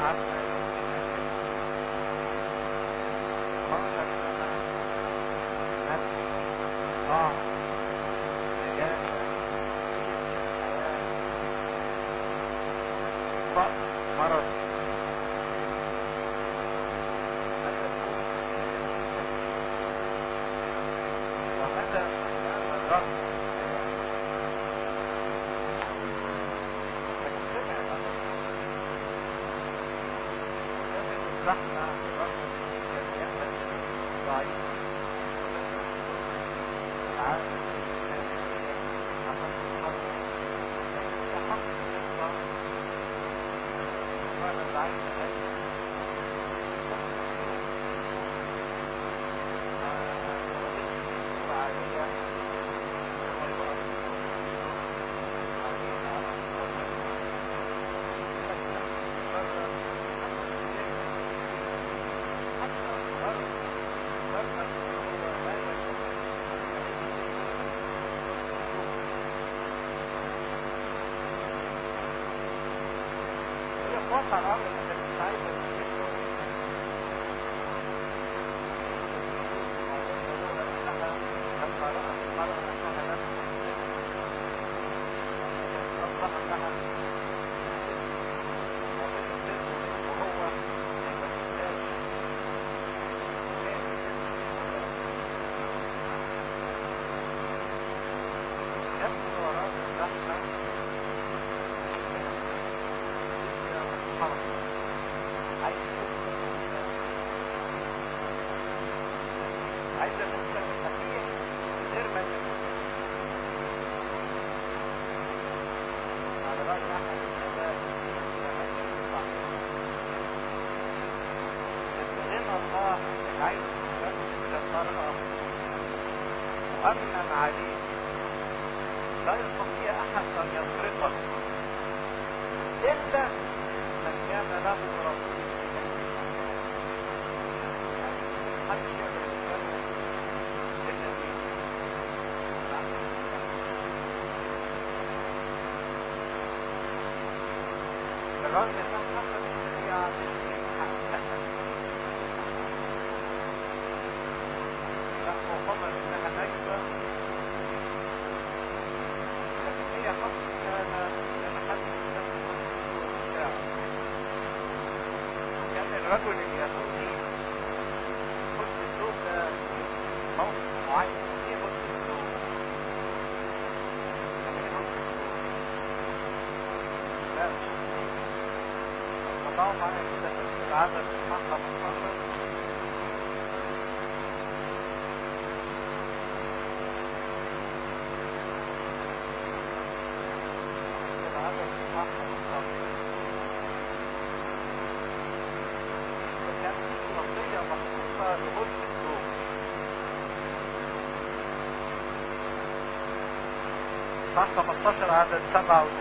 صح 15 عدد 37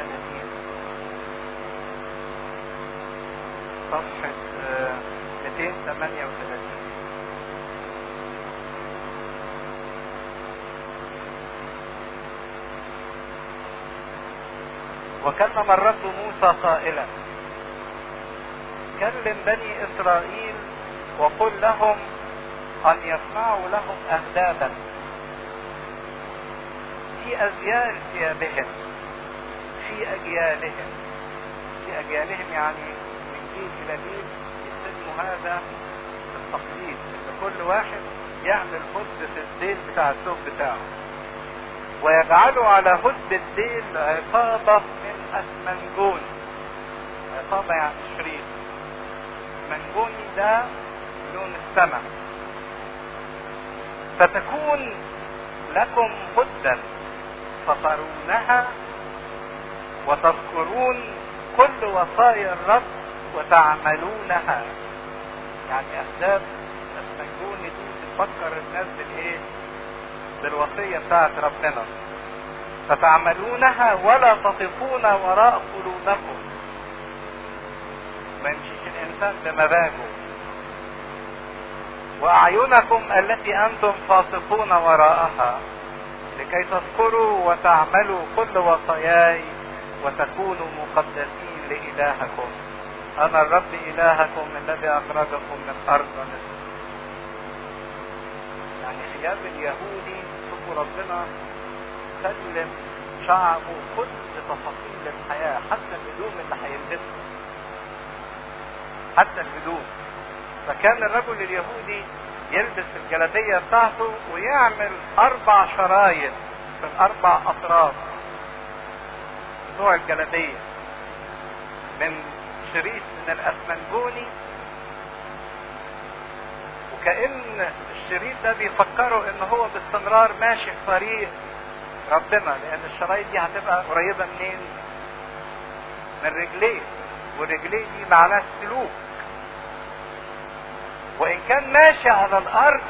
صفحة 238 وكلم الرب موسى قائلا كلم بني اسرائيل وقل لهم ان يصنعوا لهم اهدابا في ازيال ثيابهم في اجيالهم في اجيالهم يعني من جيل الى جيل يستلموا هذا التقليد ان كل واحد يعمل هد في الديل بتاع الثوب بتاعه ويجعلوا على هد الديل عقابة من اسمنجون عقابة يعني شريط منجوني ده لون السماء فتكون لكم هدا تفطرونها وتذكرون كل وصايا الرب وتعملونها يعني اهداف السنجون دي بتفكر الناس بالايه بالوصية بتاعت ربنا فتعملونها ولا تطفون وراء قلوبكم ما يمشيش الانسان بمباجه واعينكم التي انتم فاصفون وراءها لكي تذكروا وتعملوا كل وصاياي وتكونوا مقدسين لإلهكم انا الرب الهكم الذي اخرجكم من ارض مصر يعني خياب اليهودي شوفوا ربنا سلم شعبه كل تفاصيل الحياة حتى الهدوم اللي هيلبسها حتى الهدوم فكان الرجل اليهودي يلبس الجلابية بتاعته ويعمل أربع شرايط في الأربع أطراف بتوع الجلابية من شريط من الأسمنجوني وكأن الشريط ده بيفكروا ان هو باستمرار ماشي في طريق ربنا لان الشرايط دي هتبقى قريبة منين من رجليه ورجليه دي معناها السلوك وان كان ماشي على الارض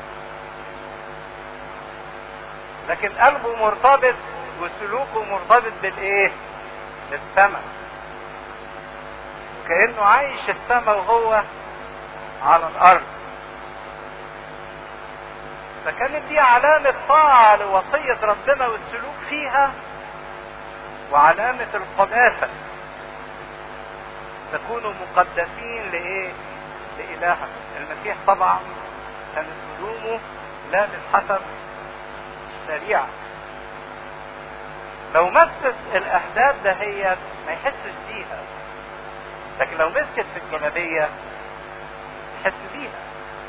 لكن قلبه مرتبط وسلوكه مرتبط بالايه بالسماء كانه عايش السماء وهو على الارض فكانت دي علامة طاعة لوصية ربنا والسلوك فيها وعلامة القداسة تكونوا مقدسين لإيه؟ لإلهكم المسيح طبعا كانت هدومه لابس حسب الشريعة لو مسك الأحداث دهيت ما يحسش بيها لكن لو مسكت في الجنبية يحس بيها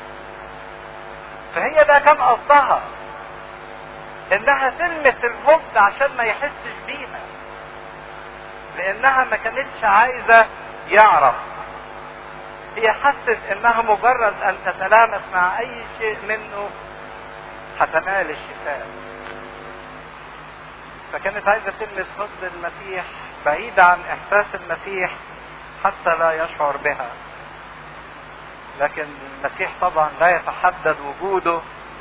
فهي ده كان قصدها انها تلمس الهبد عشان ما يحسش بيها لانها ما كانتش عايزة يعرف هي حست انها مجرد ان تتلامس مع اي شيء منه هتنال الشفاء فكانت عايزة تلمس هبد المسيح بعيد عن احساس المسيح حتى لا يشعر بها لكن المسيح طبعا لا يتحدد وجوده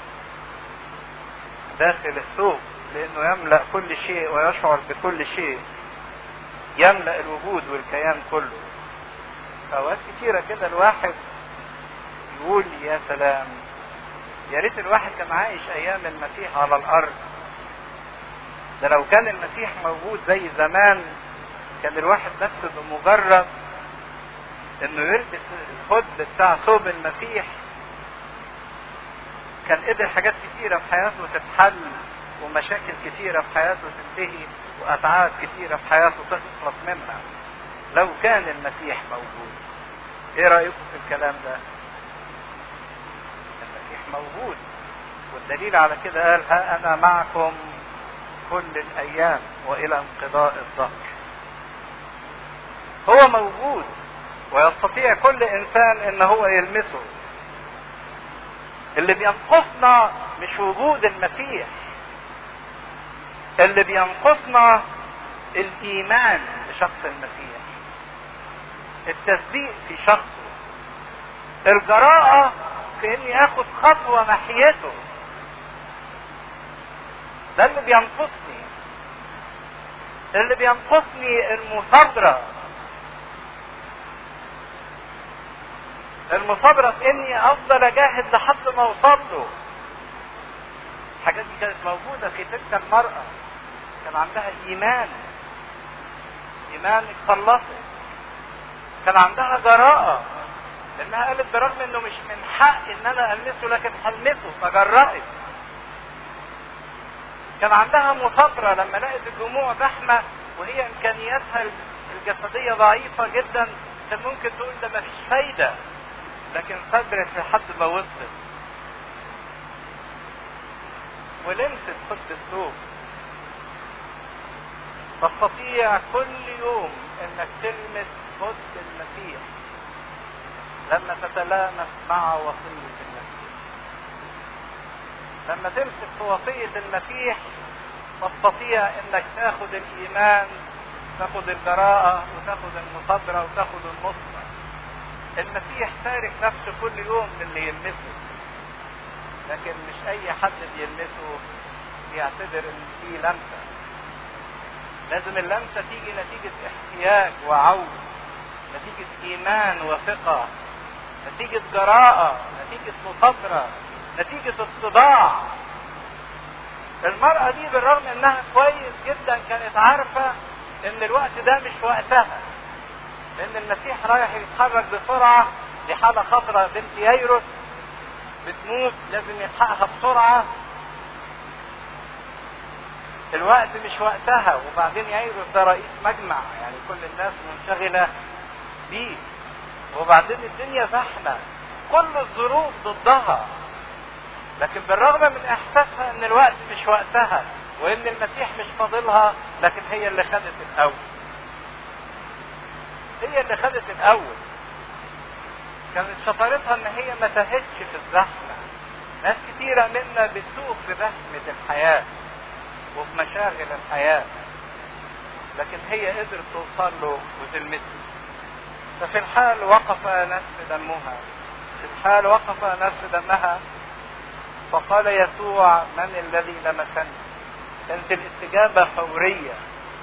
داخل الثوب لانه يملا كل شيء ويشعر بكل شيء يملا الوجود والكيان كله اوقات كتيرة كده الواحد يقول يا سلام يا ريت الواحد كان عايش ايام المسيح على الارض ده لو كان المسيح موجود زي زمان كان الواحد بس بمجرد انه يلبس الخد بتاع ثوب المسيح كان قدر حاجات كتيرة في حياته تتحل ومشاكل كتيرة في حياته تنتهي وأتعاب كتيرة في حياته تخلص منها لو كان المسيح موجود ايه رأيكم في الكلام ده المسيح موجود والدليل على كده قال ها أنا معكم كل الأيام وإلى انقضاء الظهر هو موجود ويستطيع كل انسان ان هو يلمسه اللي بينقصنا مش وجود المسيح اللي بينقصنا الايمان بشخص المسيح التصديق في شخصه الجراءة في اني اخد خطوة ناحيته ده اللي بينقصني اللي بينقصني المثابرة المثابرة في اني افضل اجاهد لحد ما اوصل له الحاجات دي كانت موجودة في تلك المرأة كان عندها ايمان ايمان اتخلصت كان عندها جراءة لانها قالت برغم انه مش من حق ان انا المسه لكن هلمسه فجرأت كان عندها مثابرة لما لقت الجموع زحمة وهي امكانياتها الجسدية ضعيفة جدا كان ممكن تقول ده مفيش فايدة لكن صبرت لحد ما وصلت ولمست خد الثوب تستطيع كل يوم انك تلمس خد المسيح لما تتلامس مع وصية المسيح لما تمسك في وصية المسيح تستطيع انك تاخد الايمان تاخد الجراءة وتاخد المصابرة وتاخد النصرة المسيح تارك نفسه كل يوم للي يلمسه لكن مش اي حد بيلمسه يعتبر ان في لمسه لازم اللمسه تيجي نتيجه احتياج وعود نتيجه ايمان وثقه نتيجه جراءه نتيجه مصابره نتيجه اتضاع المرأة دي بالرغم انها كويس جدا كانت عارفة ان الوقت ده مش وقتها لان المسيح رايح يتحرك بسرعة دي حالة خطرة بنت ييروس بتموت لازم يلحقها بسرعة الوقت مش وقتها وبعدين ييروس ده رئيس مجمع يعني كل الناس منشغلة بيه وبعدين الدنيا زحمة كل الظروف ضدها لكن بالرغم من احساسها ان الوقت مش وقتها وان المسيح مش فاضلها لكن هي اللي خدت الاول هي اللي خدت الاول كانت شطارتها ان هي ما تهتش في الزحمه ناس كتيرة منا بتسوق في زحمة الحياة وفي مشاغل الحياة لكن هي قدرت توصل له وتلمسه ففي الحال وقف نسف دمها في الحال وقف نسف دمها فقال يسوع من الذي لمسني كانت الاستجابة فورية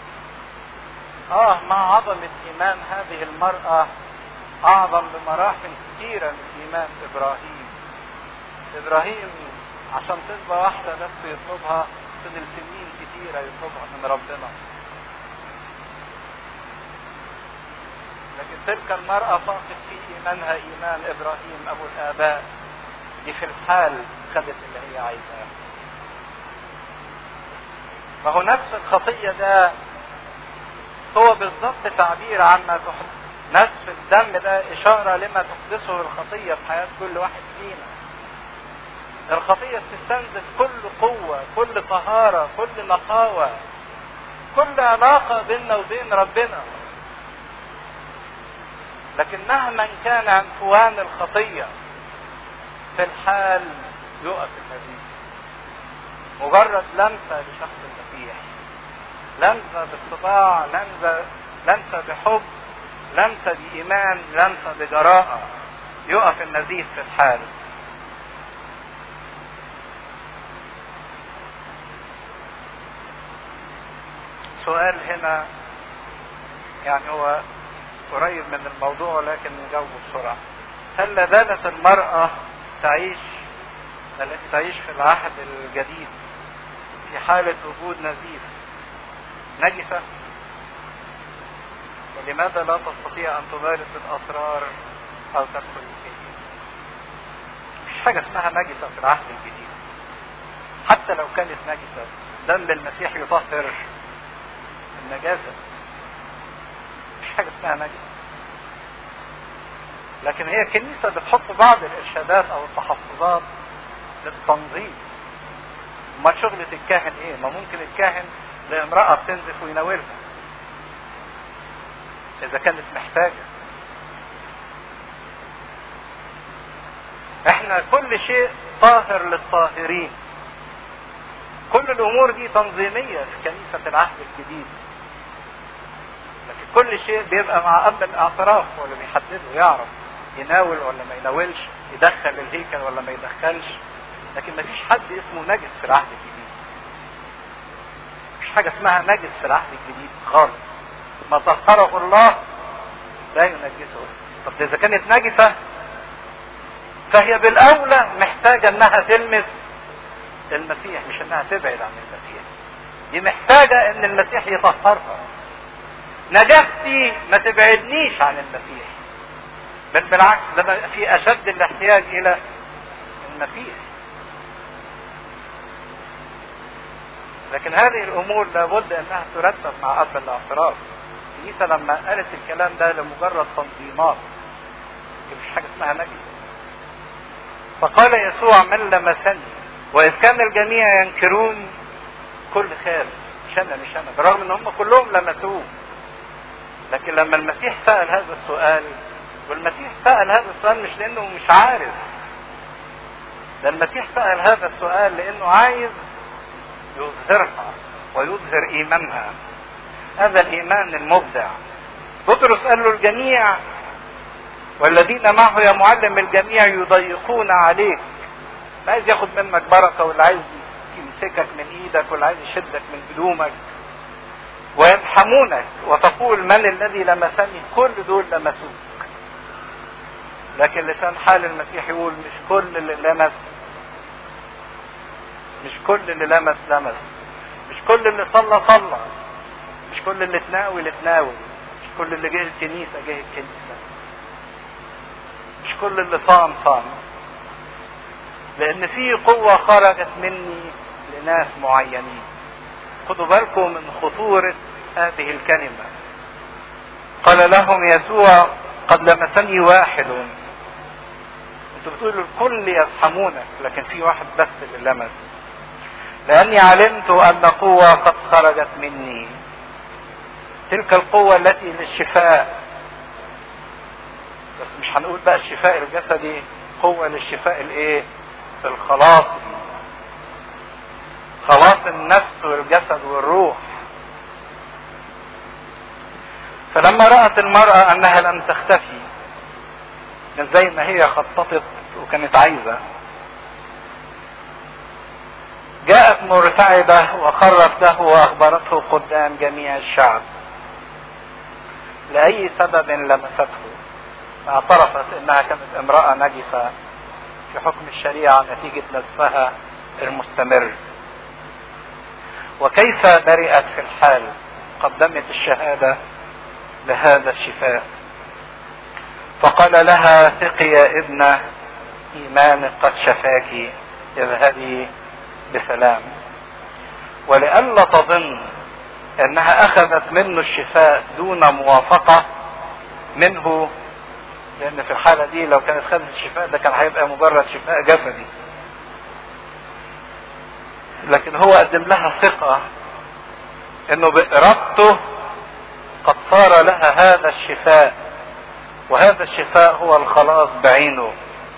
اه مع عظمة ايمان هذه المرأة اعظم بمراحل كثيرة من ايمان ابراهيم ابراهيم عشان تبقى واحدة بس يطلبها فضل سنين كثيرة يطلبها من ربنا لكن تلك المرأة فاقت في ايمانها ايمان ابراهيم ابو الاباء دي في الحال خدت اللي هي عايزاه فهو نفس الخطية ده هو بالضبط تعبير عما تحدث نفس الدم ده إشارة لما تحدثه الخطية في حياة كل واحد فينا الخطية بتستنزف كل قوة كل طهارة كل نقاوة كل علاقة بيننا وبين ربنا لكن مهما كان عنفوان الخطية في الحال يقف النبي مجرد لمسة لشخص المسيح لمسة باتباع لمسة لمسة بحب لمسة بإيمان لمسة بجراءة يقف النزيف في الحال سؤال هنا يعني هو قريب من الموضوع لكن نجاوبه بسرعة هل لا زالت المرأة تعيش التي تعيش في العهد الجديد في حالة وجود نزيف نجسة ولماذا لا تستطيع أن تمارس الأسرار أو تدخل الكنيسة مش حاجة اسمها نجسة في العهد الجديد حتى لو كانت نجسة دم المسيح يطهر النجاسة مش حاجة اسمها نجسة لكن هي الكنيسة بتحط بعض الإرشادات أو التحفظات للتنظيم ما شغلة الكاهن ايه ما ممكن الكاهن لامرأة بتنزف ويناولها اذا كانت محتاجة احنا كل شيء طاهر للطاهرين كل الامور دي تنظيمية في كنيسة العهد الجديد لكن كل شيء بيبقى مع اب الاعتراف هو اللي بيحدده يعرف يناول ولا ما يناولش يدخل الهيكل ولا ما يدخلش لكن ما فيش حد اسمه نجس في العهد الجديد مفيش حاجة اسمها نجس في العهد الجديد خالص ما طهره الله لا ينجسه طب اذا كانت نجسة فهي بالاولى محتاجة انها تلمس المسيح مش انها تبعد عن المسيح دي محتاجة ان المسيح يطهرها نجاستي ما تبعدنيش عن المسيح بل بالعكس ده أنا في اشد الاحتياج الى المسيح لكن هذه الامور لابد انها ترتب مع اب الاعتراف الكنيسه لما قالت الكلام ده لمجرد تنظيمات مش حاجه اسمها نجس فقال يسوع من لمسني واذ كان الجميع ينكرون كل خارج مش انا مش انا بالرغم ان هم كلهم لمسوه لكن لما المسيح سال هذا السؤال والمسيح سال هذا السؤال مش لانه مش عارف ده المسيح سال هذا السؤال لانه عايز يظهرها ويظهر ايمانها هذا الايمان المبدع بطرس قال له الجميع والذين معه يا معلم الجميع يضيقون عليك اللي عايز ياخد منك بركه واللي عايز يمسكك من ايدك واللي عايز يشدك من هدومك ويفحمونك وتقول من الذي لمسني كل دول لمسوك لكن لسان حال المسيح يقول مش كل اللي لمس مش كل اللي لمس لمس مش كل اللي صلى صلى مش كل اللي تناول تناول كل اللي جه الكنيسة جه الكنيسة مش كل اللي صام صام لان في قوة خرجت مني لناس معينين خدوا بالكم من خطورة هذه الكلمة قال لهم يسوع قد لمسني واحد انتوا بتقولوا الكل يزحمونك لكن في واحد بس اللي لمس لاني علمت ان قوة قد خرجت مني تلك القوة التي للشفاء بس مش هنقول بقى الشفاء الجسدي قوة للشفاء الايه الخلاص خلاص النفس والجسد والروح فلما رأت المرأة انها لم تختفي من زي ما هي خططت وكانت عايزة جاءت مرتعبة وخرت له واخبرته قدام جميع الشعب لأي سبب لمسته اعترفت انها كانت امرأة نجسة في حكم الشريعة نتيجة لبسها المستمر وكيف برئت في الحال قدمت الشهادة لهذا الشفاء فقال لها ثقي يا ابنة إيمانك قد شفاك اذهبي بسلام ولئلا تظن انها اخذت منه الشفاء دون موافقة منه لان في الحالة دي لو كانت خدت الشفاء ده كان هيبقى مجرد شفاء جسدي لكن هو قدم لها ثقة انه بارادته قد صار لها هذا الشفاء وهذا الشفاء هو الخلاص بعينه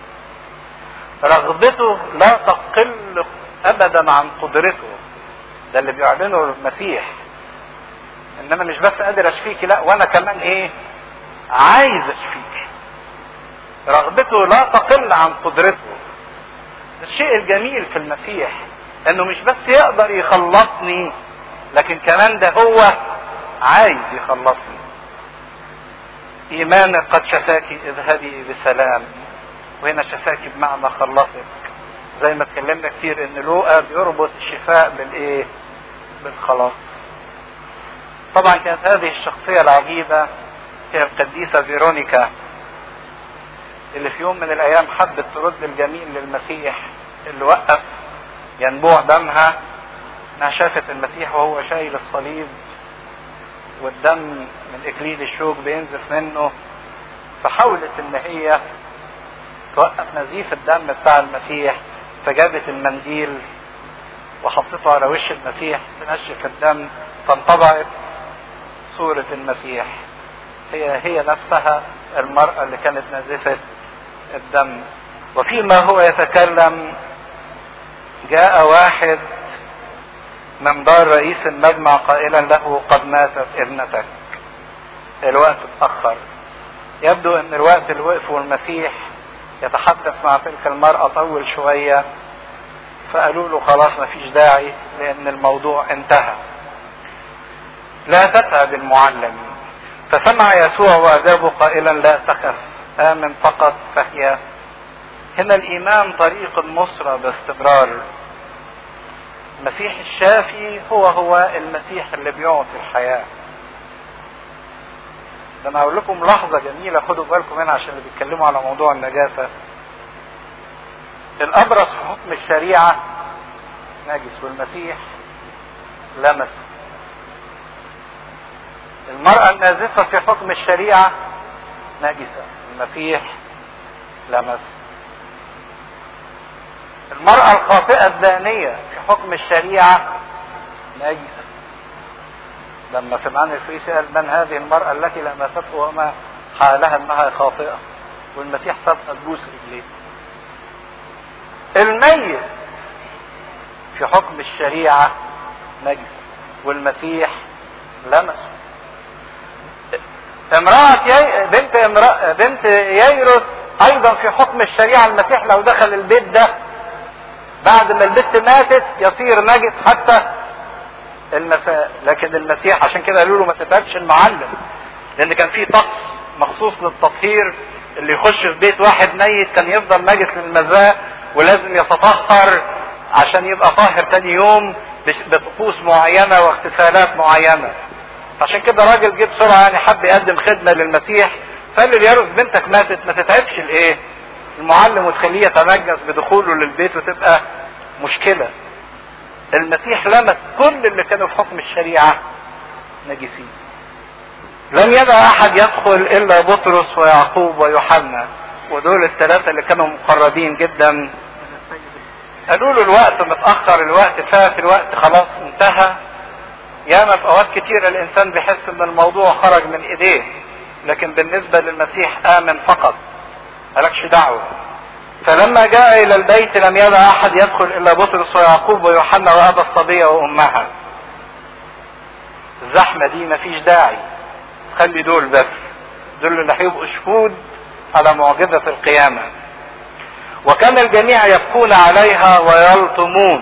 رغبته لا تقل ابدا عن قدرته ده اللي بيعلنه المسيح ان انا مش بس قادر اشفيك لا وانا كمان ايه عايز اشفيك رغبته لا تقل عن قدرته الشيء الجميل في المسيح انه مش بس يقدر يخلصني لكن كمان ده هو عايز يخلصني ايمانك قد شفاك اذهبي بسلام وهنا شفاك بمعنى خلصك زي ما اتكلمنا كتير ان لوقا بيربط الشفاء بالايه بالخلاص طبعا كانت هذه الشخصية العجيبة هي القديسة فيرونيكا اللي في يوم من الايام حبت ترد الجميل للمسيح اللي وقف ينبوع دمها انها شافت المسيح وهو شايل الصليب والدم من اكليل الشوك بينزف منه فحاولت ان هي توقف نزيف الدم بتاع المسيح فجابت المنديل وحطته على وش المسيح تنشف الدم فانطبعت صورة المسيح هي هي نفسها المرأة اللي كانت نازفة الدم وفيما هو يتكلم جاء واحد من دار رئيس المجمع قائلا له قد ماتت ابنتك الوقت اتأخر يبدو ان الوقت اللي وقف والمسيح يتحدث مع تلك المرأة طول شوية فقالوا له خلاص مفيش داعي لان الموضوع انتهى لا تتعب المعلم فسمع يسوع واجابه قائلا لا تخف امن فقط فهي هنا الايمان طريق النصرة باستمرار المسيح الشافي هو هو المسيح اللي بيعطي الحياة ده انا هقول لكم لحظة جميلة خدوا بالكم منها عشان اللي بيتكلموا على موضوع النجاسة الابرص في حكم الشريعة نجس والمسيح لمس المرأة النازفة في حكم الشريعة نجسة المسيح لمس المرأة الخاطئة الزانية في حكم الشريعة نجسة لما سمعان الفريسي قال من هذه المرأة التي لمسته وما حالها انها خاطئة والمسيح سابها تبوس رجليه الميت في حكم الشريعة نجس والمسيح لمسه امرأة يي... بنت امرأة بنت ييروس ايضا في حكم الشريعة المسيح لو دخل البيت ده بعد ما البنت ماتت يصير نجس حتى المساء لكن المسيح عشان كده قالوا له ما تتعبش المعلم لان كان في طقس مخصوص للتطهير اللي يخش في بيت واحد ميت كان يفضل نجس للمساء ولازم يتطهر عشان يبقى طاهر تاني يوم بطقوس معينة واحتفالات معينة عشان كده راجل جه بسرعه يعني حب يقدم خدمه للمسيح فقال لي يارس بنتك ماتت ما تتعبش الايه المعلم وتخليه يتنجس بدخوله للبيت وتبقى مشكله المسيح لمس كل اللي كانوا في حكم الشريعه نجسين لم يدع احد يدخل الا بطرس ويعقوب ويوحنا ودول الثلاثه اللي كانوا مقربين جدا قالوا له الوقت متاخر الوقت فات الوقت خلاص انتهى ياما في اوقات كتيرة الانسان بيحس ان الموضوع خرج من ايديه لكن بالنسبة للمسيح امن فقط مالكش دعوة فلما جاء الى البيت لم يدع احد يدخل الا بطرس ويعقوب ويوحنا وابا الصبية وامها الزحمة دي مفيش داعي خلي دول بس دول اللي هيبقوا شهود على معجزة القيامة وكان الجميع يبكون عليها ويلطمون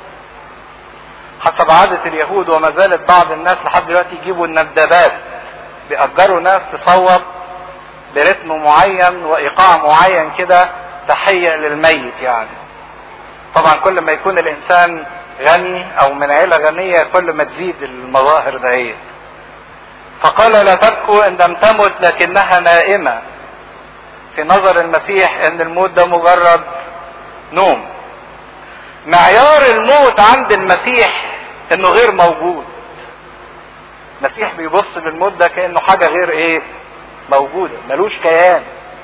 حسب عادة اليهود وما زالت بعض الناس لحد دلوقتي يجيبوا الندبات بيأجروا ناس تصوت برتم معين وإيقاع معين كده تحية للميت يعني طبعا كل ما يكون الإنسان غني أو من عيلة غنية كل ما تزيد المظاهر دهيت فقال لا تبكوا إن لم تمت لكنها نائمة في نظر المسيح ان الموت ده مجرد نوم معيار الموت عند المسيح انه غير موجود المسيح بيبص للموت ده كانه حاجه غير ايه موجوده ملوش كيان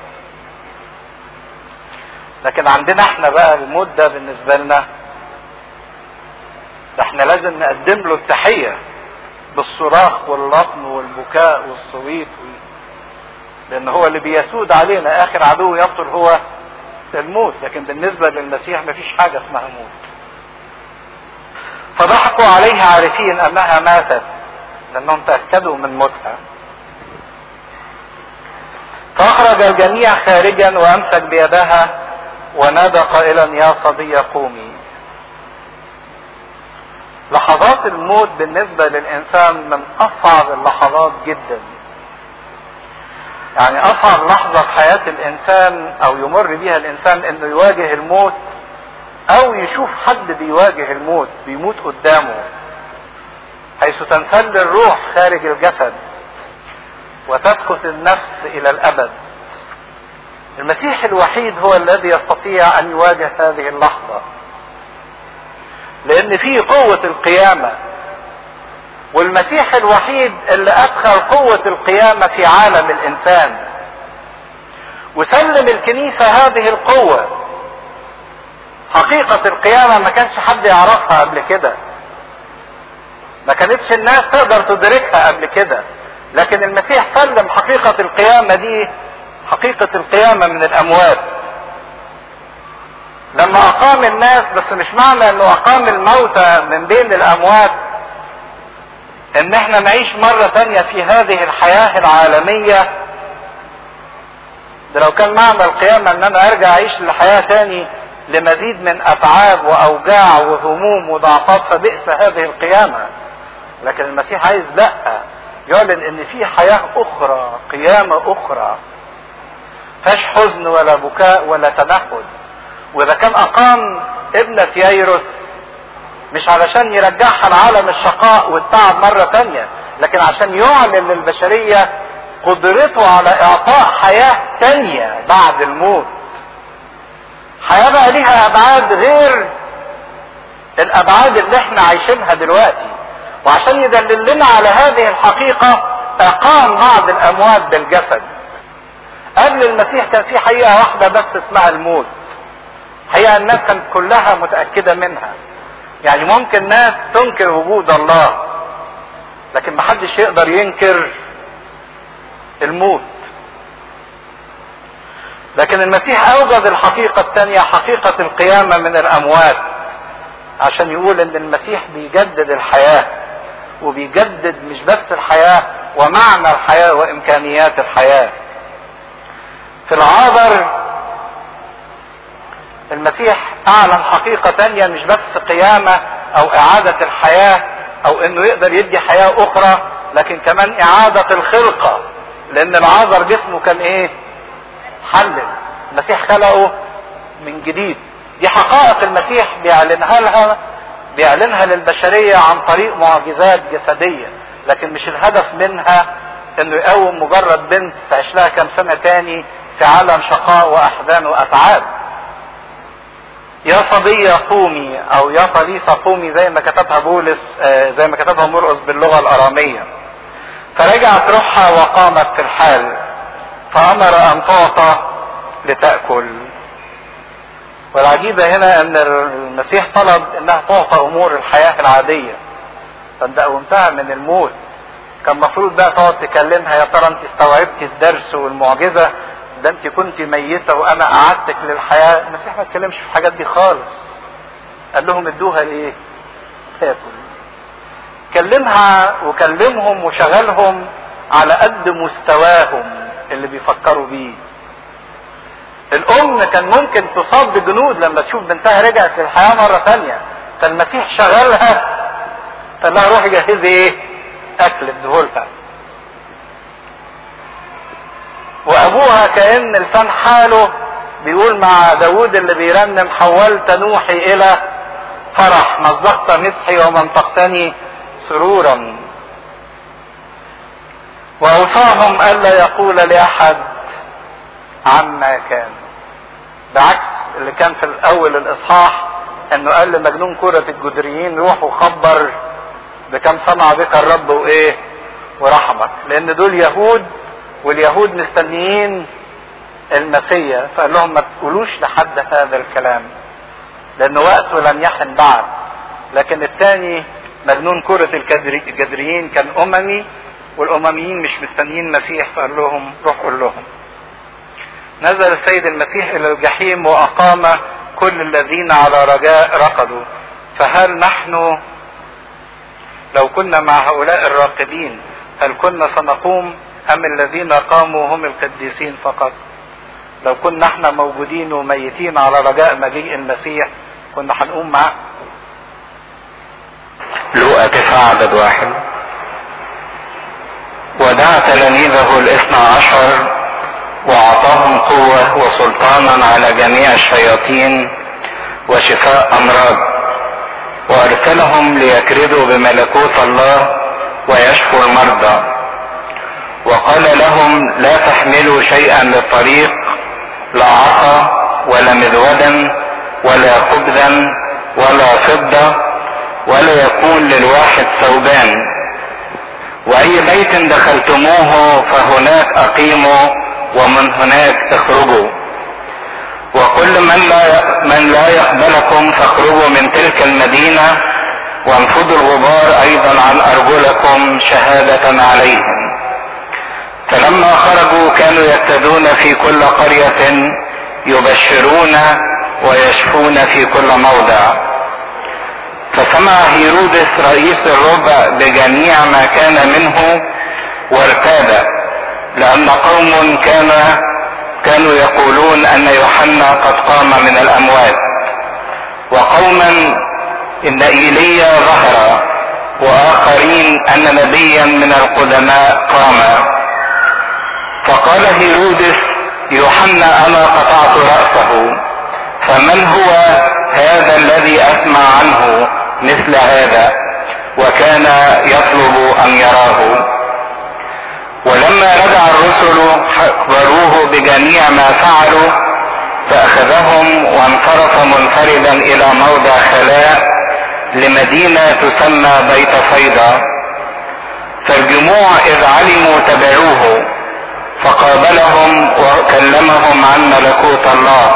لكن عندنا احنا بقى الموت ده بالنسبه لنا ده احنا لازم نقدم له التحيه بالصراخ واللطم والبكاء والصويت لان هو اللي بيسود علينا اخر عدو يبطل هو الموت لكن بالنسبة للمسيح مفيش حاجة اسمها موت فضحكوا عليها عارفين انها ماتت لانهم تأكدوا من موتها فاخرج الجميع خارجا وامسك بيدها ونادى قائلا يا صبية قومي لحظات الموت بالنسبة للإنسان من أصعب اللحظات جدا يعني اصعب لحظة في حياة الانسان او يمر بيها الانسان انه يواجه الموت او يشوف حد بيواجه الموت بيموت قدامه حيث تنسل الروح خارج الجسد وتسقط النفس الى الابد المسيح الوحيد هو الذي يستطيع ان يواجه هذه اللحظة لان فيه قوة القيامة والمسيح الوحيد اللي ادخل قوة القيامة في عالم الانسان وسلم الكنيسة هذه القوة حقيقة القيامة ما كانش حد يعرفها قبل كده ما كانتش الناس تقدر تدركها قبل كده لكن المسيح سلم حقيقة القيامة دي حقيقة القيامة من الأموات لما أقام الناس بس مش معنى أنه أقام الموتى من بين الأموات ان احنا نعيش مرة تانية في هذه الحياة العالمية ده لو كان معنى القيامة ان انا ارجع اعيش الحياة تاني لمزيد من اتعاب واوجاع وهموم وضعفات فبئس هذه القيامة لكن المسيح عايز لا يعلن ان في حياة اخرى قيامة اخرى فاش حزن ولا بكاء ولا تنهد واذا كان اقام ابنة ييروس مش علشان يرجعها لعالم الشقاء والتعب مرة تانية لكن عشان يعلن للبشرية قدرته على اعطاء حياة تانية بعد الموت حياة بقى ليها ابعاد غير الابعاد اللي احنا عايشينها دلوقتي وعشان يدلل لنا على هذه الحقيقة اقام بعض الاموات بالجسد قبل المسيح كان في حقيقة واحدة بس اسمها الموت حقيقة الناس كانت كلها متأكدة منها يعني ممكن ناس تنكر وجود الله لكن محدش يقدر ينكر الموت لكن المسيح اوجد الحقيقة الثانية حقيقة القيامة من الاموات عشان يقول ان المسيح بيجدد الحياة وبيجدد مش بس الحياة ومعنى الحياة وامكانيات الحياة في العابر المسيح اعلن حقيقة تانية مش بس قيامة او اعادة الحياة او انه يقدر يدي حياة اخرى لكن كمان اعادة الخلقة لان العذر جسمه كان ايه حلل المسيح خلقه من جديد دي حقائق المسيح بيعلنها لها بيعلنها للبشرية عن طريق معجزات جسدية لكن مش الهدف منها انه يقوم مجرد بنت تعيش لها كام سنة تاني في عالم شقاء واحزان واتعاب يا صبية قومي او يا صليصة قومي زي ما كتبها بولس آه زي ما كتبها مرقس باللغة الارامية فرجعت روحها وقامت في الحال فامر ان تعطى لتأكل والعجيبة هنا ان المسيح طلب انها تعطى امور الحياة العادية فانت قومتها من الموت كان المفروض بقى تقعد تكلمها يا ترى انت استوعبتي الدرس والمعجزة ده انت كنت ميتة وانا قعدتك للحياة المسيح ما اتكلمش في الحاجات دي خالص قال لهم ادوها ليه تاكل كلمها وكلمهم وشغلهم على قد مستواهم اللي بيفكروا بيه الام كان ممكن تصاب بجنود لما تشوف بنتها رجعت للحياة مرة ثانية فالمسيح شغلها قال لها روحي جهزي ايه اكل اديهولها وابوها كان لسان حاله بيقول مع داود اللي بيرنم حولت نوحي الى فرح مزقت مسحي ومنطقتني سرورا واوصاهم الا يقول لاحد عما كان بعكس اللي كان في الاول الاصحاح انه قال لمجنون كرة الجدريين روح وخبر بكم صنع بك الرب وايه ورحمك لان دول يهود واليهود مستنيين المسيا فقال لهم ما تقولوش لحد هذا الكلام لان وقته لم يحن بعد لكن الثاني مجنون كرة الجدريين كان اممي والامميين مش مستنيين مسيح فقال لهم روح قول لهم نزل السيد المسيح الى الجحيم واقام كل الذين على رجاء رقدوا فهل نحن لو كنا مع هؤلاء الراقدين هل كنا سنقوم ام الذين قاموا هم القديسين فقط لو كنا احنا موجودين وميتين على رجاء مجيء المسيح كنا هنقوم معاه لوقا تسعة عدد واحد ودعا تلاميذه الاثنى عشر واعطاهم قوة وسلطانا على جميع الشياطين وشفاء امراض وارسلهم ليكردوا بملكوت الله ويشفوا المرضى وقال لهم لا تحملوا شيئا للطريق لا عصا ولا مذودا ولا خبزا ولا فضة ولا يكون للواحد ثوبان واي بيت دخلتموه فهناك اقيموا ومن هناك اخرجوا وكل من لا من لا يقبلكم فاخرجوا من تلك المدينه وانفضوا الغبار ايضا عن ارجلكم شهاده عليهم فلما خرجوا كانوا يهتدون في كل قريه يبشرون ويشفون في كل موضع فسمع هيرودس رئيس الربع بجميع ما كان منه وارتاب لأن قوم كان كانوا يقولون أن يوحنا قد قام من الأموات وقوما إن إيليا ظهر وآخرين أن نبيا من القدماء قام فقال هيرودس يوحنا أنا قطعت رأسه فمن هو هذا الذي أسمع عنه مثل هذا وكان يطلب أن يراه ولما رجع الرسل اخبروه بجميع ما فعلوا فاخذهم وانصرف منفردا الى موضع خلاء لمدينه تسمى بيت صيدا فالجموع اذ علموا تبعوه فقابلهم وكلمهم عن ملكوت الله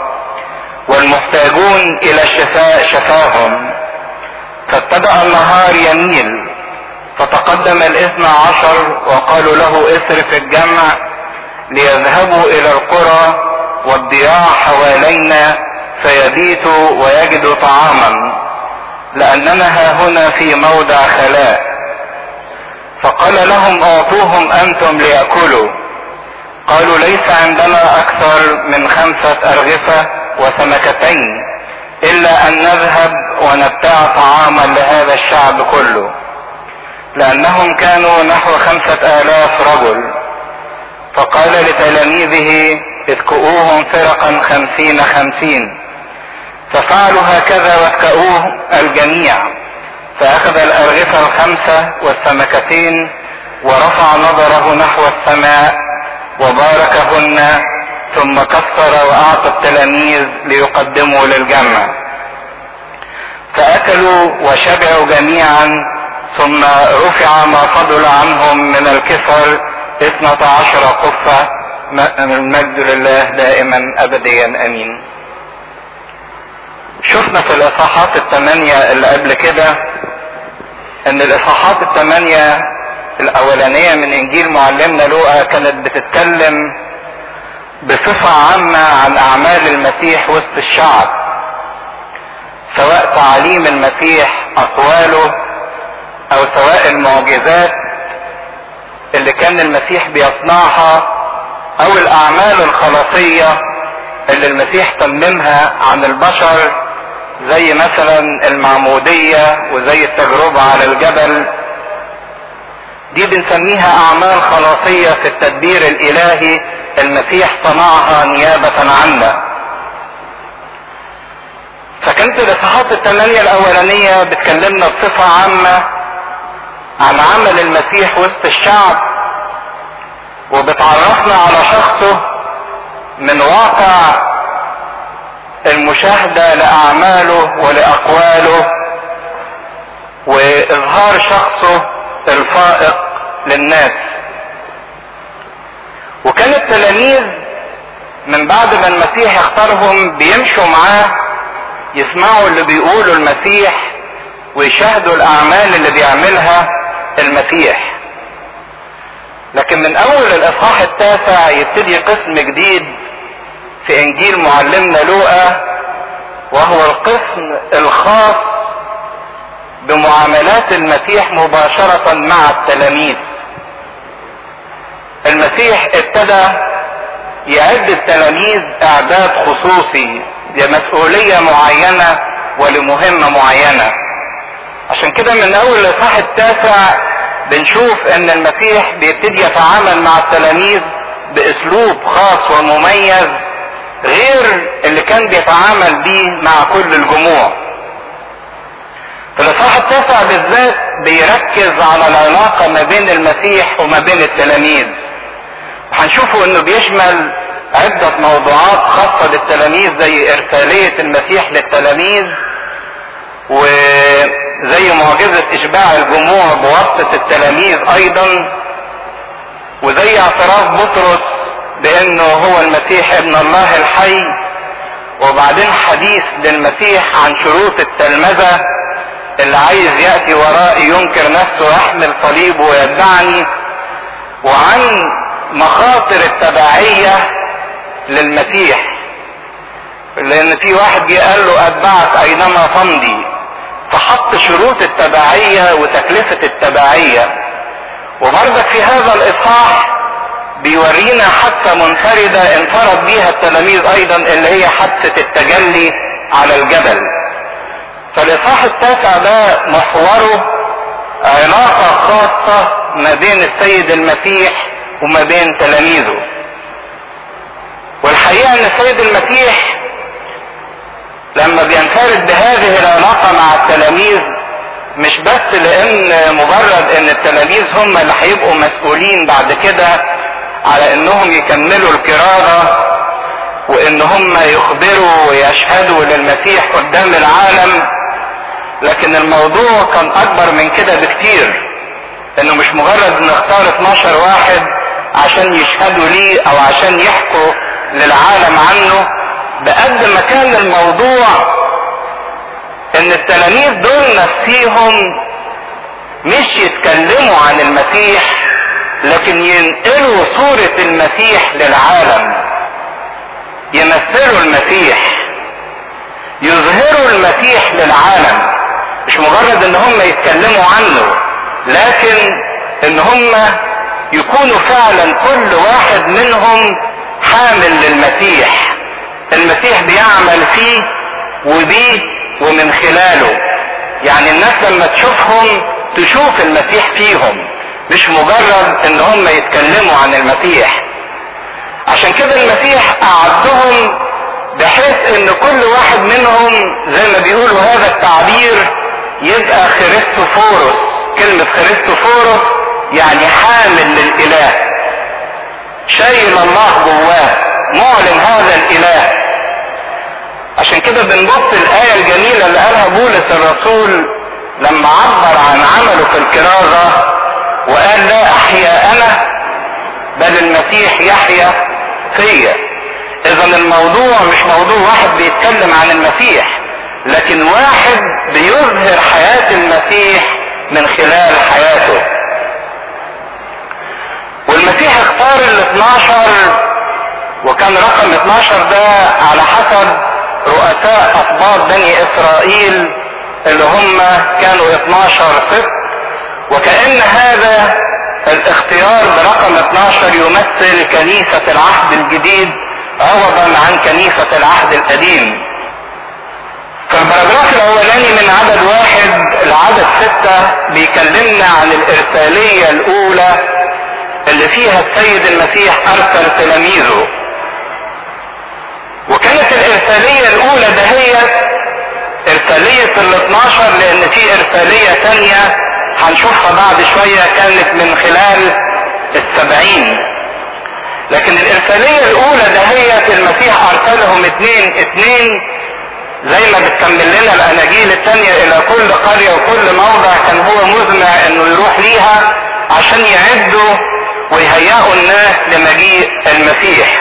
والمحتاجون الى الشفاء شفاهم فابتدا النهار يميل فتقدم الاثنى عشر وقالوا له اصرف الجمع ليذهبوا الى القرى والضياع حوالينا فيبيتوا ويجدوا طعاما لاننا ها هنا في موضع خلاء فقال لهم اعطوهم انتم ليأكلوا قالوا ليس عندنا اكثر من خمسة ارغفة وسمكتين الا ان نذهب ونبتاع طعاما لهذا الشعب كله لأنهم كانوا نحو خمسة آلاف رجل فقال لتلاميذه اتكؤوهم فرقا خمسين خمسين ففعلوا هكذا واتكؤوه الجميع فأخذ الأرغفة الخمسة والسمكتين ورفع نظره نحو السماء وباركهن ثم كسر وأعطى التلاميذ ليقدموا للجمع فأكلوا وشبعوا جميعا ثم رفع ما فضل عنهم من الكسر اثنة عشر قفة المجد لله دائما أبديا أمين شفنا في الإصحاحات الثمانية اللي قبل كده ان الاصحاحات الثمانية الاولانية من انجيل معلمنا لوقا كانت بتتكلم بصفة عامة عن اعمال المسيح وسط الشعب سواء تعاليم المسيح اقواله او سواء المعجزات اللي كان المسيح بيصنعها او الاعمال الخلاصية اللي المسيح تممها عن البشر زي مثلا المعمودية وزي التجربة على الجبل دي بنسميها اعمال خلاصية في التدبير الالهي المسيح صنعها نيابة عنا فكانت الاصحاحات الثمانية الاولانية بتكلمنا بصفة عامة عن عمل المسيح وسط الشعب وبتعرفنا على شخصه من واقع المشاهدة لأعماله ولأقواله وإظهار شخصه الفائق للناس وكان التلاميذ من بعد ما المسيح اختارهم بيمشوا معاه يسمعوا اللي بيقوله المسيح ويشاهدوا الأعمال اللي بيعملها المسيح لكن من أول الإصحاح التاسع يبتدي قسم جديد في انجيل معلمنا لوقا وهو القسم الخاص بمعاملات المسيح مباشرة مع التلاميذ المسيح ابتدى يعد التلاميذ اعداد خصوصي لمسؤولية معينة ولمهمة معينة عشان كده من اول الاصحاح التاسع بنشوف ان المسيح بيبتدي يتعامل مع التلاميذ باسلوب خاص ومميز غير اللي كان بيتعامل بيه مع كل الجموع في الاصحاح التاسع بالذات بيركز على العلاقه ما بين المسيح وما بين التلاميذ وهنشوفوا انه بيشمل عدة موضوعات خاصة بالتلاميذ زي إرسالية المسيح للتلاميذ وزي معجزة إشباع الجموع بواسطة التلاميذ أيضا وزي اعتراف بطرس بانه هو المسيح ابن الله الحي وبعدين حديث للمسيح عن شروط التلمذة اللي عايز يأتي ورائي ينكر نفسه ويحمل صليبه ويتبعني وعن مخاطر التبعية للمسيح لان في واحد جه قال له اتبعك اينما تمضي فحط شروط التبعية وتكلفة التبعية وبرضك في هذا الاصحاح بيورينا حادثة منفردة انفرد بيها التلاميذ ايضا اللي هي حادثة التجلي على الجبل فالاصحاح التاسع ده محوره علاقة خاصة ما بين السيد المسيح وما بين تلاميذه والحقيقة ان السيد المسيح لما بينفرد بهذه العلاقة مع التلاميذ مش بس لان مجرد ان التلاميذ هم اللي هيبقوا مسؤولين بعد كده على انهم يكملوا الكرامة وان هم يخبروا ويشهدوا للمسيح قدام العالم لكن الموضوع كان اكبر من كده بكتير انه مش مجرد نختار 12 واحد عشان يشهدوا ليه او عشان يحكوا للعالم عنه بقد ما كان الموضوع ان التلاميذ دول نفسيهم مش يتكلموا عن المسيح لكن ينقلوا صورة المسيح للعالم يمثلوا المسيح يظهروا المسيح للعالم مش مجرد ان هم يتكلموا عنه لكن ان هم يكونوا فعلا كل واحد منهم حامل للمسيح المسيح بيعمل فيه وبيه ومن خلاله يعني الناس لما تشوفهم تشوف المسيح فيهم مش مجرد ان هم يتكلموا عن المسيح عشان كده المسيح اعدهم بحيث ان كل واحد منهم زي ما بيقولوا هذا التعبير يبقى خريستوفورس كلمة خريستوفورس يعني حامل للإله شايل الله جواه معلن هذا الإله عشان كده بنبص الآية الجميلة اللي قالها بولس الرسول لما عبر عن عمله في الكرازة وقال لا أحيا أنا بل المسيح يحيا فيا إذا الموضوع مش موضوع واحد بيتكلم عن المسيح لكن واحد بيظهر حياة المسيح من خلال حياته والمسيح اختار ال 12 وكان رقم 12 ده على حسب رؤساء أسباط بني إسرائيل اللي هم كانوا 12 سبت وكأن هذا الاختيار برقم 12 يمثل كنيسة العهد الجديد عوضا عن كنيسة العهد القديم فالبراجراف الاولاني من عدد واحد لعدد ستة بيكلمنا عن الارسالية الاولى اللي فيها السيد المسيح ارسل تلاميذه وكانت الارسالية الاولى دهيت ارسالية ال 12 لان في ارسالية تانية هنشوفها بعد شوية كانت من خلال السبعين لكن الارسالية الاولى دهيت المسيح ارسلهم اتنين اتنين زي ما بتكمل لنا الاناجيل التانية الى كل قرية وكل موضع كان هو مزمع انه يروح ليها عشان يعدوا ويهيئوا الناس لمجيء المسيح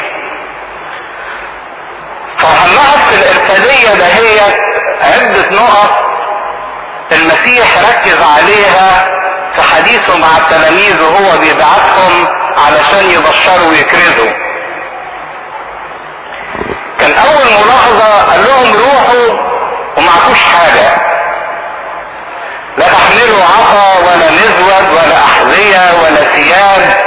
فهنلاحظ في الارسالية دهيت عدة نقط المسيح ركز عليها في حديثه مع التلاميذ وهو بيبعتهم علشان يبشروا ويكرزوا كان اول ملاحظة قال لهم روحوا ومعكوش حاجة لا تحملوا عصا ولا نزود ولا احذية ولا ثياب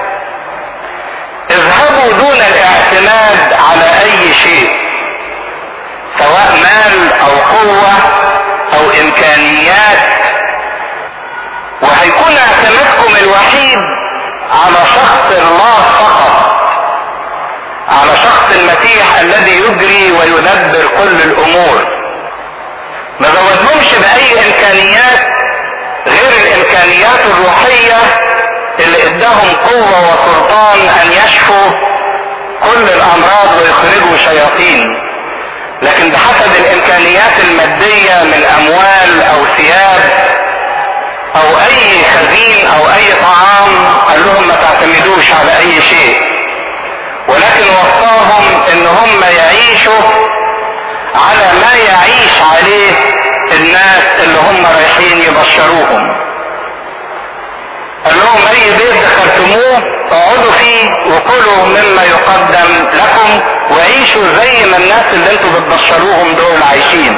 اذهبوا دون الاعتماد على اي شيء سواء مال او قوة او امكانيات وهيكون اعتمادكم الوحيد على شخص الله فقط على شخص المسيح الذي يجري ويدبر كل الامور ما زودهمش باي امكانيات غير الامكانيات الروحية اللي اداهم قوة وسلطان ان يشفوا كل الامراض ويخرجوا شياطين لكن بحسب الامكانيات المادية من اموال او ثياب او اي خزين او اي طعام قال لهم ما تعتمدوش على اي شيء ولكن وصاهم ان هم يعيشوا على ما يعيش عليه الناس اللي هم رايحين يبشروهم قال لهم اي بيت دخلتموه اقعدوا فيه وكلوا مما يقدم لكم وعيشوا زي ما الناس اللي انتوا بتبشروهم دول عايشين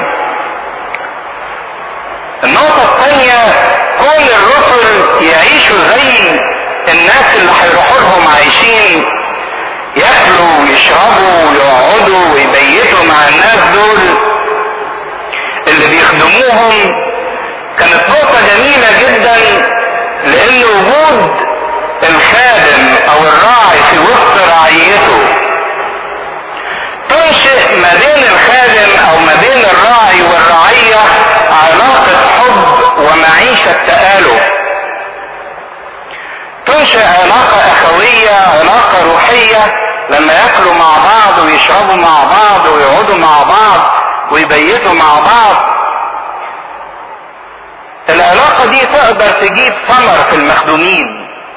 النقطة الثانية كون الرسل يعيشوا زي الناس اللي هيروحوا لهم عايشين ياكلوا ويشربوا ويقعدوا ويبيتوا مع الناس دول اللي بيخدموهم كانت نقطة جميلة جدا لان وجود الخادم او الراعي في وسط رعيته تنشئ ما بين الخادم او ما بين الراعي والرعية علاقة حب ومعيشة تآلف تنشئ علاقة اخوية علاقة روحية لما ياكلوا مع بعض ويشربوا مع بعض ويقعدوا مع بعض ويبيتوا مع بعض العلاقة دي تقدر تجيب ثمر في المخدومين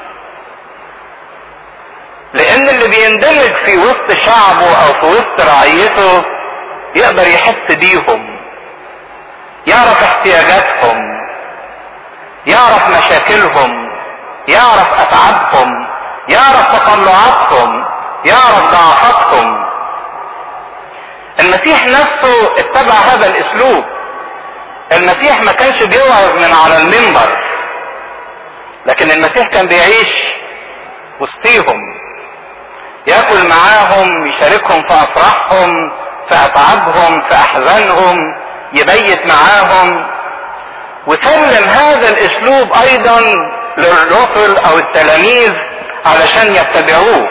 لان اللي بيندمج في وسط شعبه او في وسط رعيته يقدر يحس بيهم يعرف احتياجاتهم يعرف مشاكلهم يعرف اتعابهم يعرف تطلعاتهم يعرف ضعفاتهم المسيح نفسه اتبع هذا الاسلوب المسيح ما كانش بيوعظ من على المنبر لكن المسيح كان بيعيش وسطيهم ياكل معاهم يشاركهم في افراحهم في اتعابهم في احزانهم يبيت معاهم وسلم هذا الاسلوب ايضا للرسل او التلاميذ علشان يتبعوه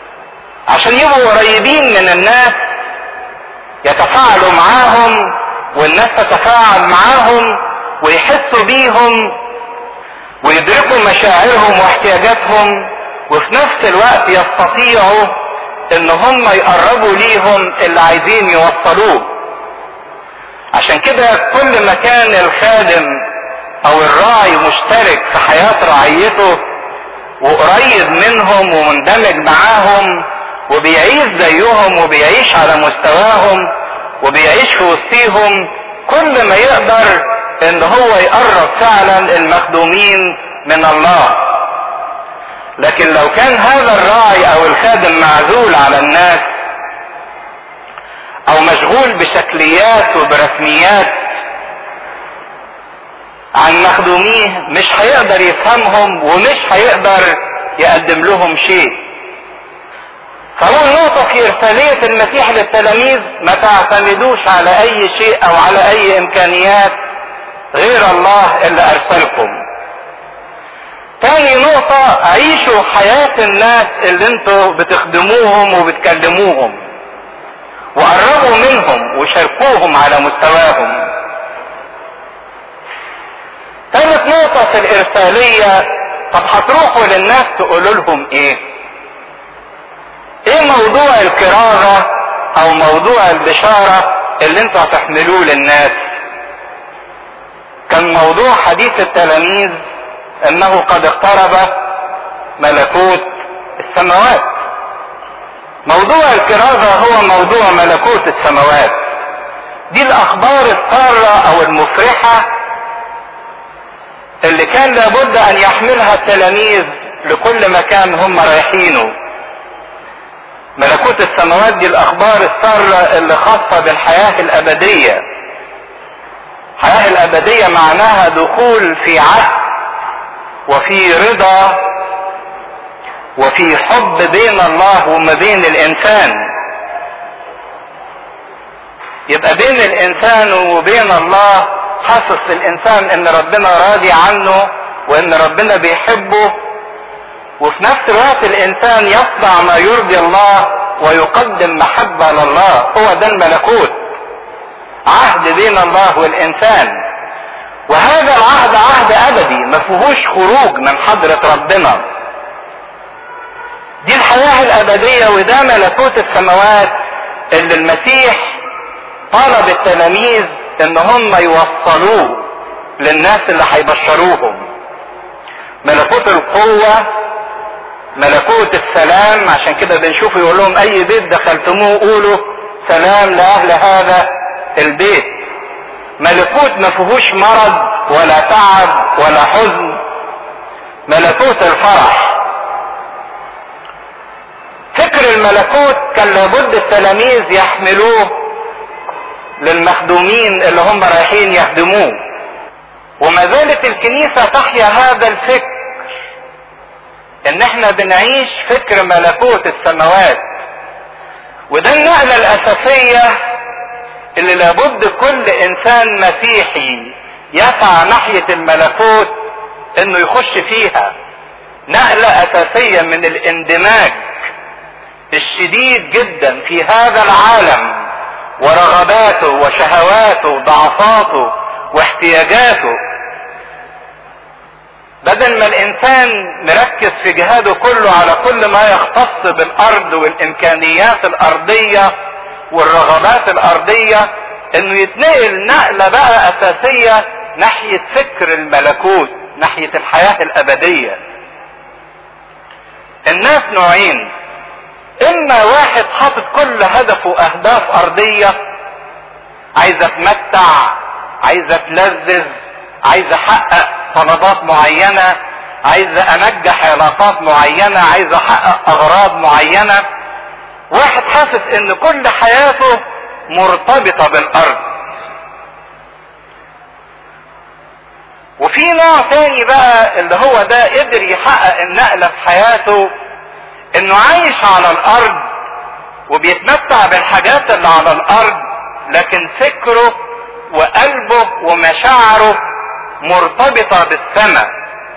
عشان يبقوا قريبين من الناس يتفاعلوا معاهم والناس تتفاعل معاهم ويحسوا بيهم ويدركوا مشاعرهم واحتياجاتهم وفي نفس الوقت يستطيعوا ان هم يقربوا ليهم اللي عايزين يوصلوه عشان كده كل ما كان الخادم او الراعي مشترك في حياة رعيته وقريب منهم ومندمج معاهم وبيعيش زيهم وبيعيش على مستواهم وبيعيش في وسطيهم كل ما يقدر ان هو يقرب فعلا المخدومين من الله لكن لو كان هذا الراعي او الخادم معزول على الناس او مشغول بشكليات وبرسميات عن مخدوميه مش هيقدر يفهمهم ومش هيقدر يقدم لهم شيء فأول نقطة في إرسالية المسيح للتلاميذ ما تعتمدوش على أي شيء أو على أي إمكانيات غير الله اللي أرسلكم. تاني نقطة عيشوا حياة الناس اللي انتوا بتخدموهم وبتكلموهم. وقربوا منهم وشاركوهم على مستواهم. ثالث نقطة في الإرسالية طب هتروحوا للناس تقولوا لهم إيه؟ ايه موضوع الكرازة او موضوع البشارة اللي انتوا هتحملوه للناس كان موضوع حديث التلاميذ انه قد اقترب ملكوت السماوات موضوع الكرازة هو موضوع ملكوت السماوات دي الاخبار السارة او المفرحة اللي كان لابد ان يحملها التلاميذ لكل مكان هم رايحينه ملكوت السماوات دي الاخبار السارة اللي خاصة بالحياة الابدية الحياة الابدية معناها دخول في عهد وفي رضا وفي حب بين الله وما بين الانسان يبقى بين الانسان وبين الله حاسس الانسان ان ربنا راضي عنه وان ربنا بيحبه وفي نفس الوقت الانسان يصنع ما يرضي الله ويقدم محبة لله هو ده الملكوت عهد بين الله والانسان وهذا العهد عهد ابدي ما فيهوش خروج من حضرة ربنا دي الحياة الابدية وده ملكوت السماوات اللي المسيح طلب التلاميذ ان هم يوصلوه للناس اللي هيبشروهم ملكوت القوة ملكوت السلام عشان كده بنشوف يقول لهم اي بيت دخلتموه قولوا سلام لاهل هذا البيت ملكوت ما فيهوش مرض ولا تعب ولا حزن ملكوت الفرح فكر الملكوت كان لابد التلاميذ يحملوه للمخدومين اللي هم رايحين يخدموه وما زالت الكنيسة تحيا هذا الفكر ان احنا بنعيش فكر ملكوت السماوات وده النقلة الاساسية اللي لابد كل انسان مسيحي يسعى ناحية الملكوت انه يخش فيها نقلة اساسية من الاندماج الشديد جدا في هذا العالم ورغباته وشهواته وضعفاته واحتياجاته بدل ما الانسان مركز في جهاده كله على كل ما يختص بالارض والامكانيات الارضية والرغبات الارضية انه يتنقل نقلة بقى اساسية ناحية فكر الملكوت ناحية الحياة الابدية الناس نوعين اما واحد حاطط كل هدفه اهداف ارضية عايز اتمتع عايز اتلذذ عايز احقق طلبات معينة عايز انجح علاقات معينة عايز احقق اغراض معينة واحد حاسس ان كل حياته مرتبطة بالارض وفي نوع تاني بقى اللي هو ده قدر يحقق النقلة في حياته انه عايش على الارض وبيتمتع بالحاجات اللي على الارض لكن فكره وقلبه ومشاعره مرتبطة بالسماء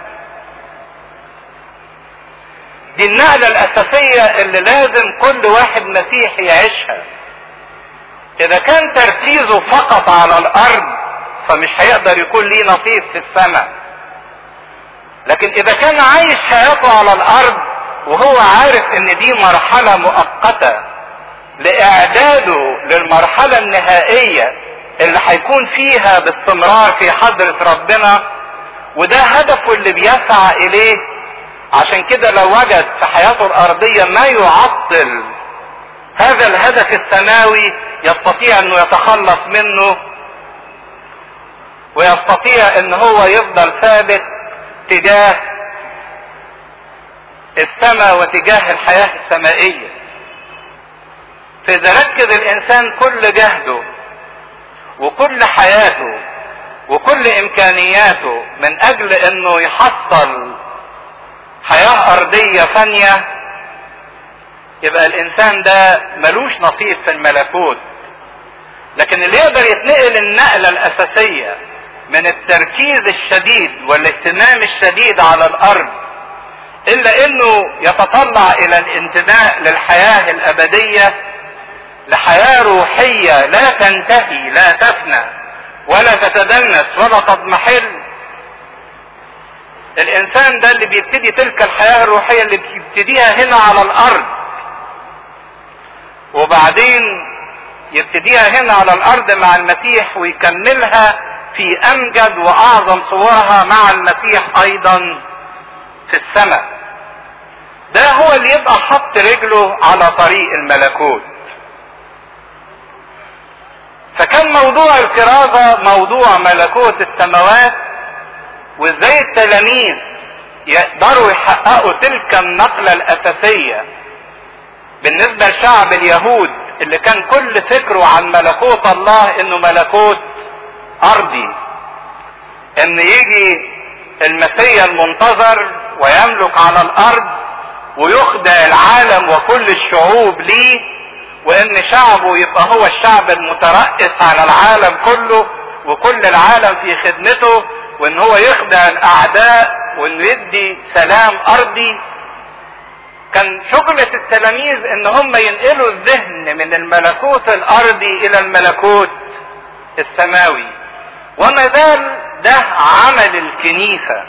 دي النقلة الأساسية اللي لازم كل واحد مسيحي يعيشها اذا كان تركيزه فقط على الارض فمش هيقدر يكون ليه نصيب في السماء لكن اذا كان عايش حياته على الارض وهو عارف ان دي مرحلة مؤقتة لاعداده للمرحلة النهائية اللي هيكون فيها باستمرار في حضرة ربنا وده هدفه اللي بيسعى اليه عشان كده لو وجد في حياته الارضية ما يعطل هذا الهدف السماوي يستطيع انه يتخلص منه ويستطيع ان هو يفضل ثابت تجاه السماء وتجاه الحياة السمائية فاذا ركز الانسان كل جهده وكل حياته وكل امكانياته من اجل انه يحصل حياة ارضية ثانية يبقى الانسان ده ملوش نصيب في الملكوت لكن اللي يقدر يتنقل النقلة الاساسية من التركيز الشديد والاهتمام الشديد على الارض الا انه يتطلع الى الانتماء للحياة الابدية لحياة روحية لا تنتهي لا تفنى ولا تتدنس ولا تضمحل الانسان ده اللي بيبتدي تلك الحياة الروحية اللي بيبتديها هنا على الارض وبعدين يبتديها هنا على الارض مع المسيح ويكملها في امجد واعظم صورها مع المسيح ايضا في السماء ده هو اللي يبقى حط رجله على طريق الملكوت فكان موضوع الكرازة موضوع ملكوت السماوات وازاي التلاميذ يقدروا يحققوا تلك النقلة الاساسية بالنسبة لشعب اليهود اللي كان كل فكره عن ملكوت الله انه ملكوت ارضي ان يجي المسيا المنتظر ويملك على الارض ويخدع العالم وكل الشعوب ليه وان شعبه يبقى هو الشعب المترأس على العالم كله وكل العالم في خدمته وان هو يخدع الاعداء وانه يدي سلام ارضي كان شغلة التلاميذ ان هم ينقلوا الذهن من الملكوت الارضي الى الملكوت السماوي وما زال ده عمل الكنيسة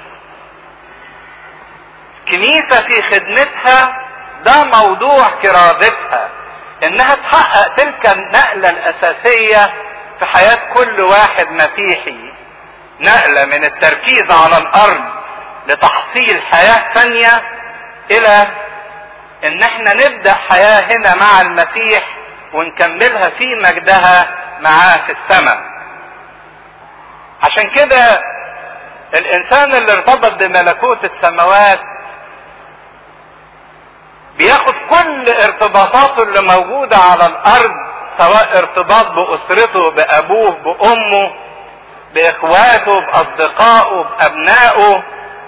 الكنيسة في خدمتها ده موضوع كرازتها انها تحقق تلك النقلة الاساسية في حياة كل واحد مسيحي نقلة من التركيز على الارض لتحصيل حياة ثانية الى ان احنا نبدأ حياة هنا مع المسيح ونكملها في مجدها معاه في السماء عشان كده الانسان اللي ارتبط بملكوت السماوات بياخد كل ارتباطاته اللي موجودة على الارض سواء ارتباط باسرته بابوه بامه باخواته باصدقائه بابنائه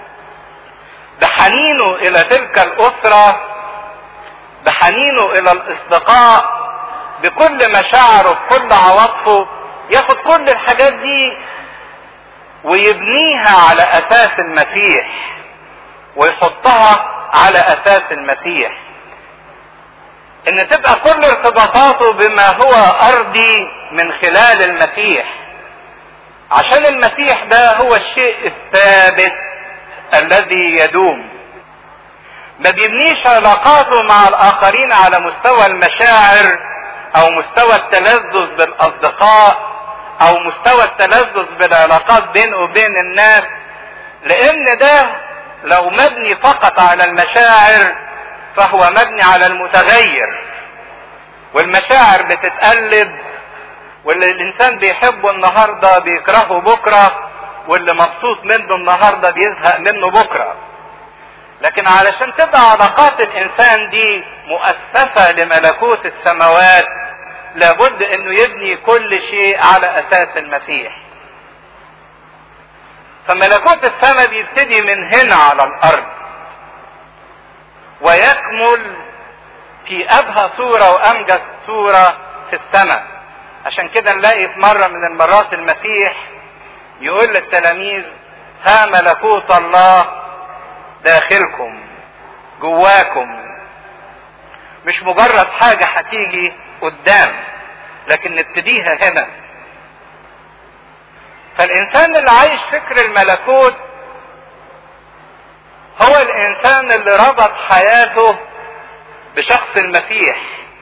بحنينه الى تلك الاسرة بحنينه الى الاصدقاء بكل مشاعره بكل عواطفه ياخد كل الحاجات دي ويبنيها على اساس المسيح ويحطها على اساس المسيح ان تبقى كل ارتباطاته بما هو ارضي من خلال المسيح عشان المسيح ده هو الشيء الثابت الذي يدوم ما بيبنيش علاقاته مع الاخرين على مستوى المشاعر او مستوى التلذذ بالاصدقاء او مستوى التلذذ بالعلاقات بينه وبين الناس لان ده لو مبني فقط على المشاعر فهو مبني على المتغير والمشاعر بتتقلب واللي الانسان بيحبه النهارده بيكرهه بكره واللي مبسوط منه النهارده بيزهق منه بكره لكن علشان تبقى علاقات الانسان دي مؤسسه لملكوت السماوات لابد انه يبني كل شيء على اساس المسيح فملكوت السماء بيبتدي من هنا على الارض ويكمل في ابهى صورة وامجد صورة في السماء عشان كده نلاقي في مرة من المرات المسيح يقول للتلاميذ ها ملكوت الله داخلكم جواكم مش مجرد حاجة هتيجي قدام لكن نبتديها هنا فالانسان اللي عايش فكر الملكوت هو الانسان اللي ربط حياته بشخص المسيح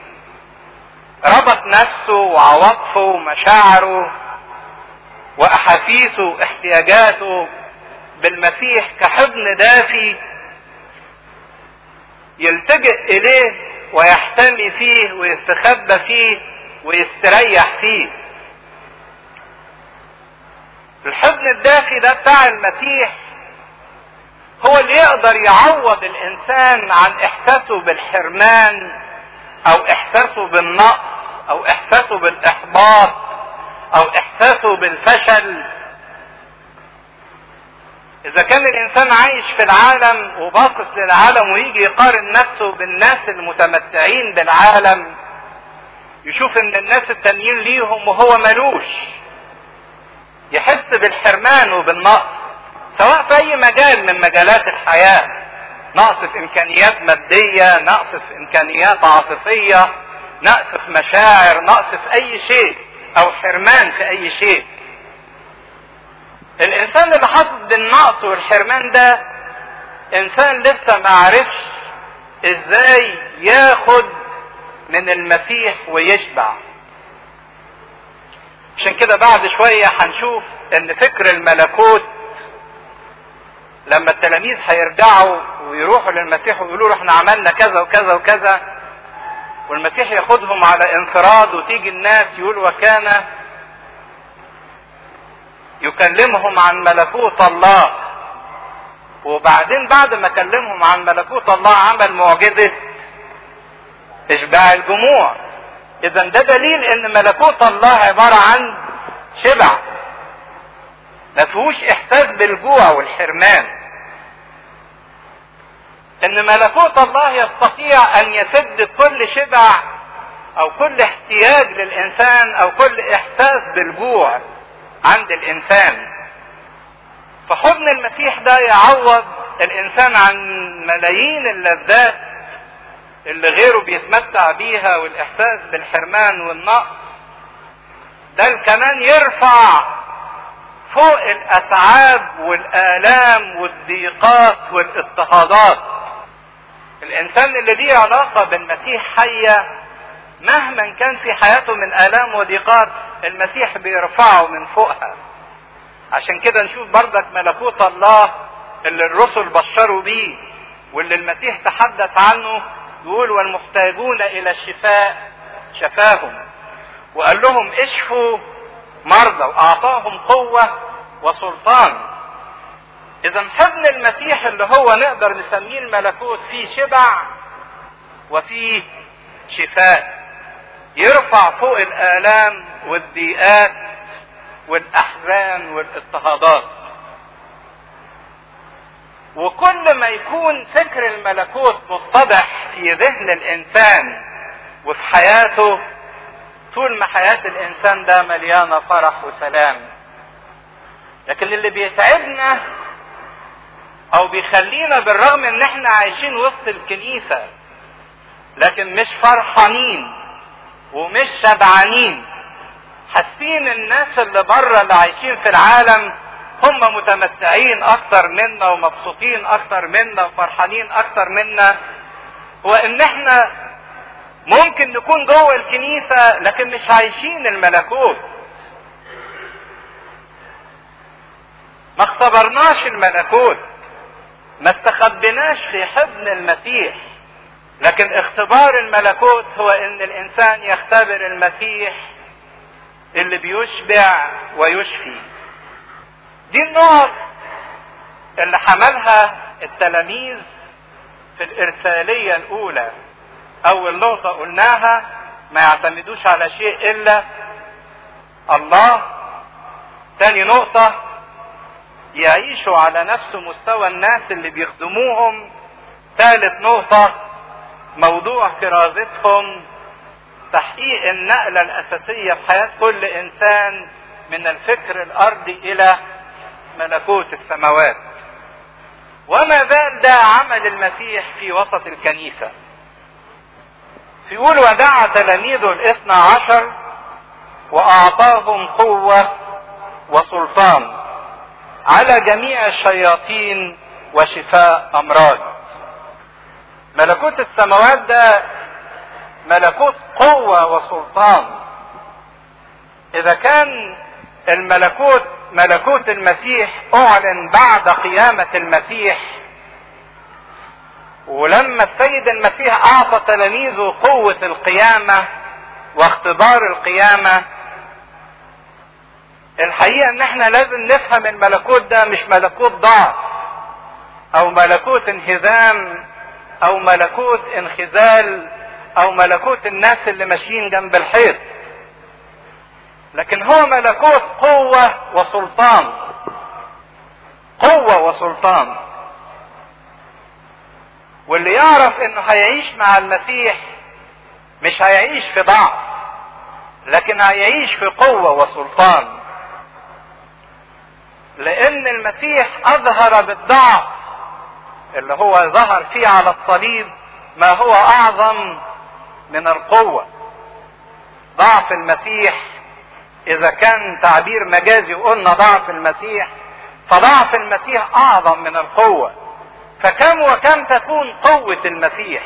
ربط نفسه وعواطفه ومشاعره واحاسيسه واحتياجاته بالمسيح كحضن دافي يلتجئ اليه ويحتمي فيه ويستخبى فيه ويستريح فيه الحضن الدافي ده بتاع المسيح هو اللي يقدر يعوض الانسان عن احساسه بالحرمان او احساسه بالنقص او احساسه بالاحباط او احساسه بالفشل اذا كان الانسان عايش في العالم وباصص للعالم ويجي يقارن نفسه بالناس المتمتعين بالعالم يشوف ان الناس التانيين ليهم وهو ملوش يحس بالحرمان وبالنقص سواء في اي مجال من مجالات الحياة نقص في امكانيات مادية نقص في امكانيات عاطفية نقص في مشاعر نقص في اي شيء او حرمان في اي شيء الانسان اللي حاسس بالنقص والحرمان ده انسان لسه ما عرفش ازاي ياخد من المسيح ويشبع عشان كده بعد شوية هنشوف ان فكر الملكوت لما التلاميذ هيرجعوا ويروحوا للمسيح ويقولوا له احنا عملنا كذا وكذا وكذا والمسيح ياخدهم على انفراد وتيجي الناس يقول وكان يكلمهم عن ملكوت الله وبعدين بعد ما كلمهم عن ملكوت الله عمل معجزة اشباع الجموع اذا ده دليل ان ملكوت الله عبارة عن شبع ما فيهوش احساس بالجوع والحرمان ان ملكوت الله يستطيع ان يسد كل شبع او كل احتياج للانسان او كل احساس بالجوع عند الانسان فحضن المسيح ده يعوض الانسان عن ملايين اللذات اللي غيره بيتمتع بيها والاحساس بالحرمان والنقص ده كمان يرفع فوق الاتعاب والالام والضيقات والاضطهادات الانسان اللي ليه علاقه بالمسيح حيه مهما كان في حياته من الام وضيقات المسيح بيرفعه من فوقها عشان كده نشوف بردك ملكوت الله اللي الرسل بشروا بيه واللي المسيح تحدث عنه يقول والمحتاجون الى الشفاء شفاهم وقال لهم اشفوا مرضى واعطاهم قوة وسلطان اذا حضن المسيح اللي هو نقدر نسميه الملكوت فيه شبع وفيه شفاء يرفع فوق الالام والضيقات والاحزان والاضطهادات وكل ما يكون فكر الملكوت متضح في ذهن الانسان وفي حياته طول ما حياة الانسان ده مليانة فرح وسلام لكن اللي بيتعبنا او بيخلينا بالرغم ان احنا عايشين وسط الكنيسة لكن مش فرحانين ومش شبعانين حاسين الناس اللي بره اللي عايشين في العالم هم متمتعين اكتر منا ومبسوطين اكتر منا وفرحانين اكتر منا هو ان احنا ممكن نكون جوه الكنيسة لكن مش عايشين الملكوت ما اختبرناش الملكوت ما استخبناش في حضن المسيح لكن اختبار الملكوت هو ان الانسان يختبر المسيح اللي بيشبع ويشفي دي النقط اللي حملها التلاميذ في الارسالية الاولى اول نقطة قلناها ما يعتمدوش على شيء الا الله تاني نقطة يعيشوا على نفس مستوى الناس اللي بيخدموهم ثالث نقطة موضوع كرازتهم تحقيق النقلة الأساسية في حياة كل إنسان من الفكر الأرضي إلى ملكوت السماوات وما زال ده عمل المسيح في وسط الكنيسة يقول ودعا تلاميذه الاثنى عشر واعطاهم قوة وسلطان على جميع الشياطين وشفاء امراض ملكوت السماوات ده ملكوت قوة وسلطان اذا كان الملكوت ملكوت المسيح اعلن بعد قيامة المسيح ولما السيد المسيح اعطى تلاميذه قوة القيامة واختبار القيامة الحقيقة ان احنا لازم نفهم الملكوت ده مش ملكوت ضعف او ملكوت انهزام او ملكوت انخذال او ملكوت الناس اللي ماشيين جنب الحيط لكن هو ملكوت قوة وسلطان قوة وسلطان واللي يعرف انه هيعيش مع المسيح مش هيعيش في ضعف لكن هيعيش في قوة وسلطان لان المسيح اظهر بالضعف اللي هو ظهر فيه على الصليب ما هو اعظم من القوة ضعف المسيح اذا كان تعبير مجازي وقلنا ضعف المسيح فضعف المسيح اعظم من القوة فكم وكم تكون قوة المسيح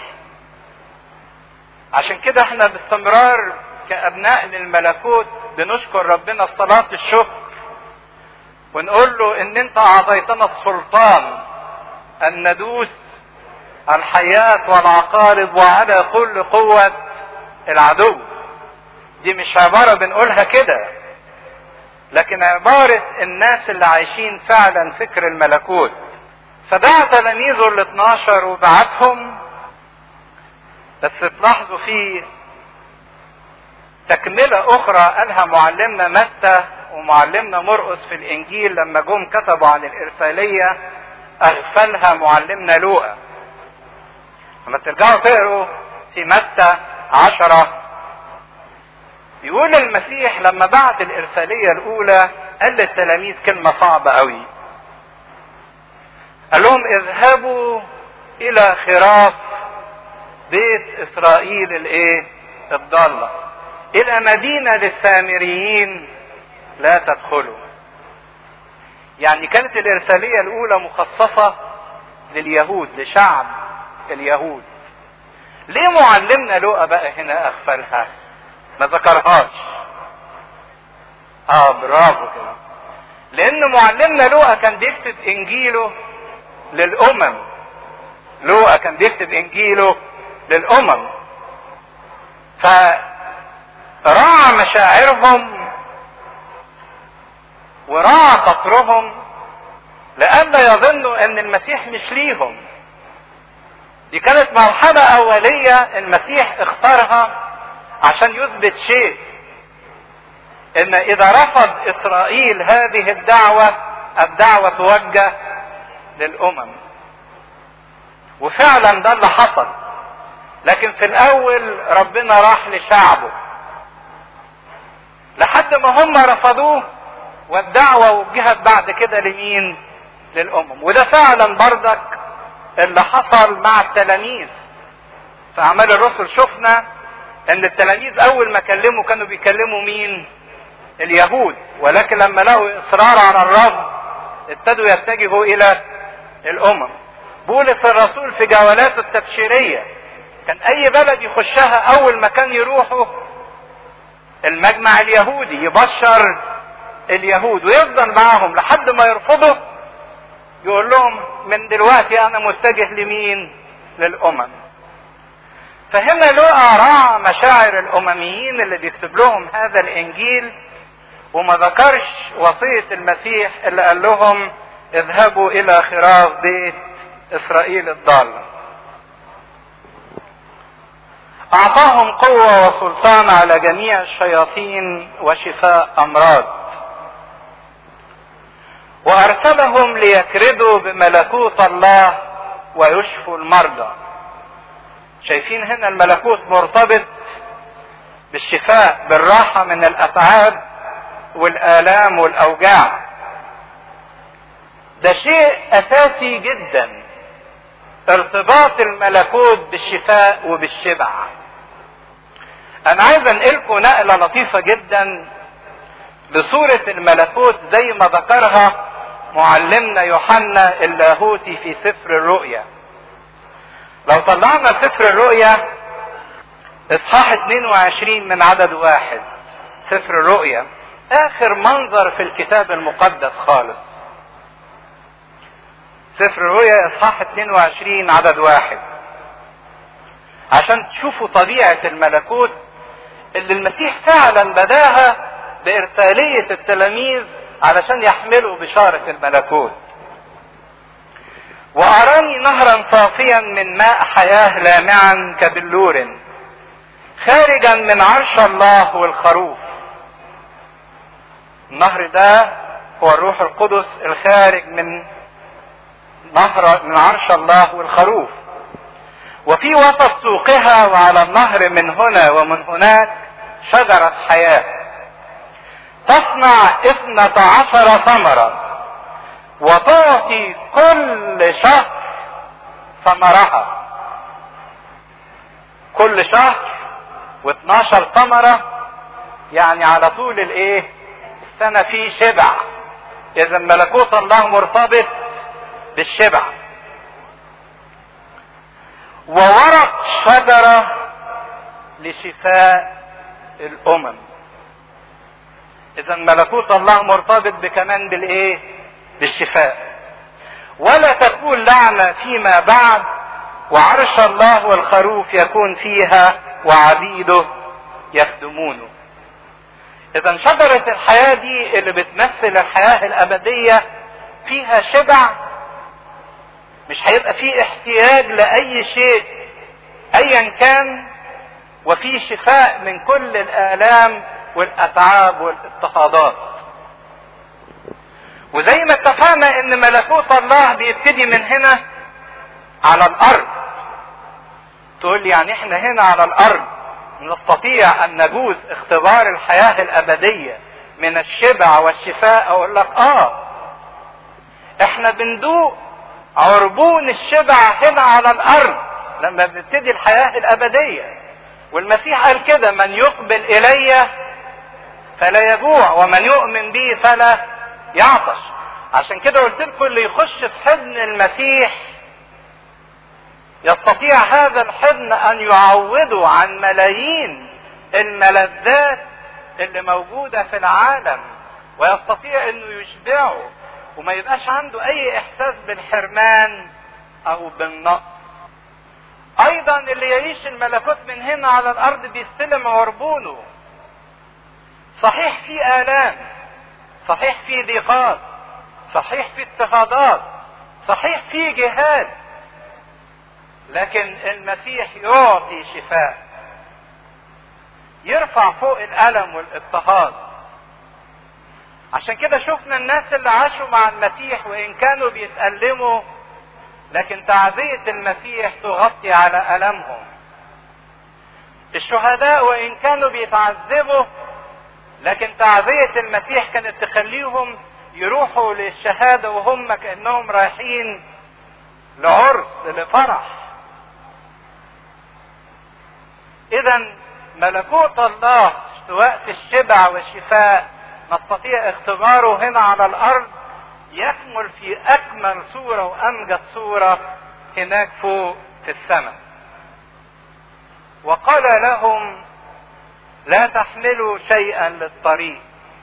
عشان كده احنا باستمرار كابناء للملكوت بنشكر ربنا في صلاة الشكر ونقول له ان انت اعطيتنا السلطان ان ندوس الحياة والعقارب وعلى كل قوة العدو دي مش عبارة بنقولها كده لكن عبارة الناس اللي عايشين فعلا فكر الملكوت فدعا تلاميذه ال 12 وبعتهم بس تلاحظوا في تكملة أخرى قالها معلمنا متى ومعلمنا مرقس في الإنجيل لما جم كتبوا عن الإرسالية أغفلها معلمنا لوقا لما ترجعوا تقروا في متى عشرة يقول المسيح لما بعد الإرسالية الأولى قال للتلاميذ كلمة صعبة قوي قال لهم اذهبوا إلى خراف بيت إسرائيل الإيه؟ الضالة إلى مدينة للسامريين لا تدخلوا يعني كانت الإرسالية الأولى مخصصة لليهود لشعب اليهود ليه معلمنا لوقا بقى هنا أغفلها ما ذكرهاش اه برافو كده لان معلمنا لوقا كان بيكتب انجيله للامم لوقا كان بيكتب انجيله للامم فراعى مشاعرهم وراعى خطرهم لئلا يظنوا ان المسيح مش ليهم دي كانت مرحلة أولية المسيح اختارها عشان يثبت شيء ان اذا رفض اسرائيل هذه الدعوة الدعوة توجه للامم وفعلا ده اللي حصل لكن في الاول ربنا راح لشعبه لحد ما هم رفضوه والدعوة وجهت بعد كده لمين للامم وده فعلا بردك اللي حصل مع التلاميذ في اعمال الرسل شفنا ان التلاميذ اول ما كلموا كانوا بيكلموا مين اليهود ولكن لما لقوا اصرار على الرفض ابتدوا يتجهوا الى الامم بولس الرسول في جولاته التبشيرية كان اي بلد يخشها اول مكان يروحوا المجمع اليهودي يبشر اليهود ويفضل معاهم لحد ما يرفضوا يقول لهم من دلوقتي انا متجه لمين للامم فهنا لقى راعى مشاعر الامميين اللي بيكتب لهم هذا الانجيل وما ذكرش وصية المسيح اللي قال لهم اذهبوا الى خراف بيت اسرائيل الضالة اعطاهم قوة وسلطان على جميع الشياطين وشفاء امراض وارسلهم ليكردوا بملكوت الله ويشفوا المرضى شايفين هنا الملكوت مرتبط بالشفاء بالراحة من الأتعاب والآلام والأوجاع ده شيء أساسي جدا ارتباط الملكوت بالشفاء وبالشبع أنا عايز أنقلكم نقلة لطيفة جدا لصورة الملكوت زي ما ذكرها معلمنا يوحنا اللاهوتي في سفر الرؤيا لو طلعنا سفر الرؤيا اصحاح 22 من عدد واحد سفر الرؤيا اخر منظر في الكتاب المقدس خالص سفر الرؤيا اصحاح 22 عدد واحد عشان تشوفوا طبيعة الملكوت اللي المسيح فعلا بداها بإرسالية التلاميذ علشان يحملوا بشارة الملكوت وأراني نهرا صافيا من ماء حياة لامعا كبلور خارجا من عرش الله والخروف النهر ده هو الروح القدس الخارج من نهر من عرش الله والخروف وفي وسط سوقها وعلى النهر من هنا ومن هناك شجرة حياة تصنع اثنة عشر ثمرة وتعطي كل شهر ثمرها كل شهر و12 ثمرة يعني على طول الايه السنة في شبع اذا ملكوت الله مرتبط بالشبع وورق شجرة لشفاء الامم اذا ملكوت الله مرتبط بكمان بالايه بالشفاء ولا تكون لعنة فيما بعد وعرش الله والخروف يكون فيها وعبيده يخدمونه اذا شجرة الحياة دي اللي بتمثل الحياة الابدية فيها شبع مش هيبقى فيه احتياج لاي شيء ايا كان وفي شفاء من كل الالام والاتعاب والاضطهادات وزي ما اتفقنا ان ملكوت الله بيبتدي من هنا على الارض تقول لي يعني احنا هنا على الارض نستطيع ان نجوز اختبار الحياة الابدية من الشبع والشفاء اقول لك اه احنا بندوق عربون الشبع هنا على الارض لما بنبتدي الحياة الابدية والمسيح قال كده من يقبل الي فلا يجوع ومن يؤمن بي فلا يعطش عشان كده قلت لكم اللي يخش في حضن المسيح يستطيع هذا الحضن ان يعوضه عن ملايين الملذات اللي موجودة في العالم ويستطيع انه يشبعه وما يبقاش عنده اي احساس بالحرمان او بالنقص ايضا اللي يعيش الملكوت من هنا على الارض بيستلم عربونه صحيح في الام صحيح في ضيقات صحيح في اضطهادات صحيح في جهاد لكن المسيح يعطي شفاء يرفع فوق الالم والاضطهاد عشان كده شفنا الناس اللي عاشوا مع المسيح وان كانوا بيتألموا لكن تعزية المسيح تغطي على ألمهم الشهداء وإن كانوا بيتعذبوا لكن تعزية المسيح كانت تخليهم يروحوا للشهادة وهم كأنهم رايحين لعرس لفرح إذا ملكوت الله سواء في الشبع والشفاء نستطيع اختباره هنا على الأرض يكمل في أكمل صورة وأمجد صورة هناك فوق في السماء وقال لهم لا تحملوا شيئا للطريق